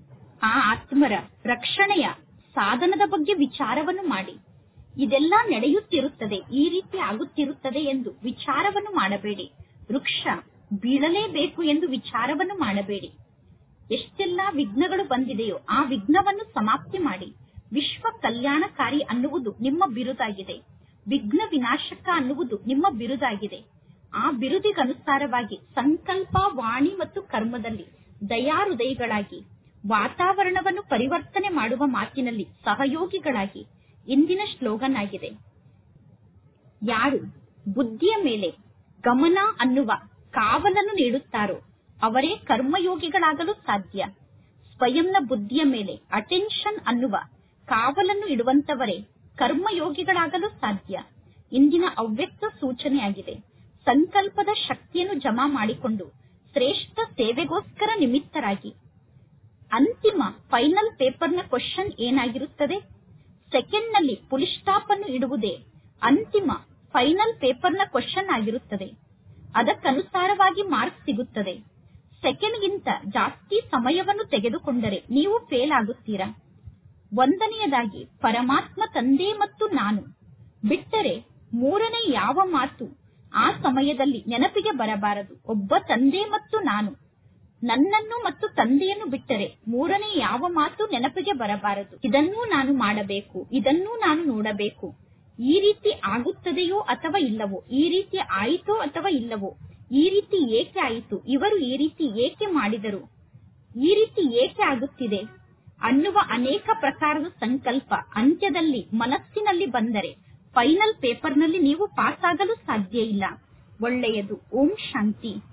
ಆ ಆತ್ಮರ ರಕ್ಷಣೆಯ ಸಾಧನದ ಬಗ್ಗೆ ವಿಚಾರವನ್ನು ಮಾಡಿ ಇದೆಲ್ಲ ನಡೆಯುತ್ತಿರುತ್ತದೆ ಈ ರೀತಿ ಆಗುತ್ತಿರುತ್ತದೆ ಎಂದು ವಿಚಾರವನ್ನು ಮಾಡಬೇಡಿ ವೃಕ್ಷ ಬೀಳಲೇಬೇಕು ಎಂದು ವಿಚಾರವನ್ನು ಮಾಡಬೇಡಿ ಎಷ್ಟೆಲ್ಲಾ ವಿಘ್ನಗಳು ಬಂದಿದೆಯೋ ಆ ವಿಘ್ನವನ್ನು ಸಮಾಪ್ತಿ ಮಾಡಿ ವಿಶ್ವ ಕಲ್ಯಾಣಕಾರಿ ಅನ್ನುವುದು ನಿಮ್ಮ ಬಿರುದಾಗಿದೆ ವಿಘ್ನ ವಿನಾಶಕ ಅನ್ನುವುದು ನಿಮ್ಮ ಬಿರುದಾಗಿದೆ ಆ ಬಿರುದಿಗನುಸಾರವಾಗಿ ಸಂಕಲ್ಪ ವಾಣಿ ಮತ್ತು ಕರ್ಮದಲ್ಲಿ ದಯಾಹೃದಯಿಗಳಾಗಿ ವಾತಾವರಣವನ್ನು ಪರಿವರ್ತನೆ ಮಾಡುವ ಮಾತಿನಲ್ಲಿ ಸಹಯೋಗಿಗಳಾಗಿ ಇಂದಿನ ಸ್ಲೋಗನ್ ಆಗಿದೆ ಯಾರು ಬುದ್ಧಿಯ ಮೇಲೆ ಗಮನ ಅನ್ನುವ ಕಾವಲನ್ನು ನೀಡುತ್ತಾರೋ ಅವರೇ ಕರ್ಮಯೋಗಿಗಳಾಗಲು ಸಾಧ್ಯ ಸ್ವಯಂನ ಬುದ್ಧಿಯ ಮೇಲೆ ಅಟೆನ್ಷನ್ ಅನ್ನುವ ಕಾವಲನ್ನು ಇಡುವಂತವರೇ ಕರ್ಮಯೋಗಿಗಳಾಗಲು ಸಾಧ್ಯ ಇಂದಿನ ಅವ್ಯಕ್ತ ಸೂಚನೆಯಾಗಿದೆ ಸಂಕಲ್ಪದ ಶಕ್ತಿಯನ್ನು ಜಮಾ ಮಾಡಿಕೊಂಡು ಶ್ರೇಷ್ಠ ಸೇವೆಗೋಸ್ಕರ ನಿಮಿತ್ತರಾಗಿ ಅಂತಿಮ ಫೈನಲ್ ಪೇಪರ್ನ ಕ್ವಶನ್ ಏನಾಗಿರುತ್ತದೆ ಸೆಕೆಂಡ್ ನಲ್ಲಿ ಪುಲಿ ಸ್ಟಾಪ್ ಅನ್ನು ಇಡುವುದೇ ಅಂತಿಮ ಫೈನಲ್ ಪೇಪರ್ನ ಕ್ವಶನ್ ಆಗಿರುತ್ತದೆ ಅದಕ್ಕನುಸಾರವಾಗಿ ಮಾರ್ಕ್ ಸಿಗುತ್ತದೆ ಸೆಕೆಂಡ್ಗಿಂತ ಜಾಸ್ತಿ ಸಮಯವನ್ನು ತೆಗೆದುಕೊಂಡರೆ ನೀವು ಫೇಲ್ ಆಗುತ್ತೀರಾ ಒಂದನೆಯದಾಗಿ ಪರಮಾತ್ಮ ತಂದೆ ಮತ್ತು ನಾನು ಬಿಟ್ಟರೆ ಮೂರನೇ ಯಾವ ಮಾತು ಆ ಸಮಯದಲ್ಲಿ ನೆನಪಿಗೆ ಬರಬಾರದು ಒಬ್ಬ ತಂದೆ ಮತ್ತು ನಾನು ನನ್ನನ್ನು ಮತ್ತು ತಂದೆಯನ್ನು ಬಿಟ್ಟರೆ ಮೂರನೇ ಯಾವ ಮಾತು ನೆನಪಿಗೆ ಬರಬಾರದು ಇದನ್ನೂ ನಾನು ಮಾಡಬೇಕು ಇದನ್ನೂ ನಾನು ನೋಡಬೇಕು ಈ ರೀತಿ ಆಗುತ್ತದೆಯೋ ಅಥವಾ ಇಲ್ಲವೋ ಈ ರೀತಿ ಆಯಿತೋ ಅಥವಾ ಇಲ್ಲವೋ ಈ ರೀತಿ ಏಕೆ ಆಯಿತು ಇವರು ಈ ರೀತಿ ಏಕೆ ಮಾಡಿದರು ಈ ರೀತಿ ಏಕೆ ಆಗುತ್ತಿದೆ ಅನ್ನುವ ಅನೇಕ ಪ್ರಕಾರದ ಸಂಕಲ್ಪ ಅಂತ್ಯದಲ್ಲಿ ಮನಸ್ಸಿನಲ್ಲಿ ಬಂದರೆ ಫೈನಲ್ ಪೇಪರ್ನಲ್ಲಿ ನೀವು ಪಾಸ್ ಆಗಲು ಸಾಧ್ಯ ಇಲ್ಲ ಒಳ್ಳೆಯದು ಓಂ ಶಾಂತಿ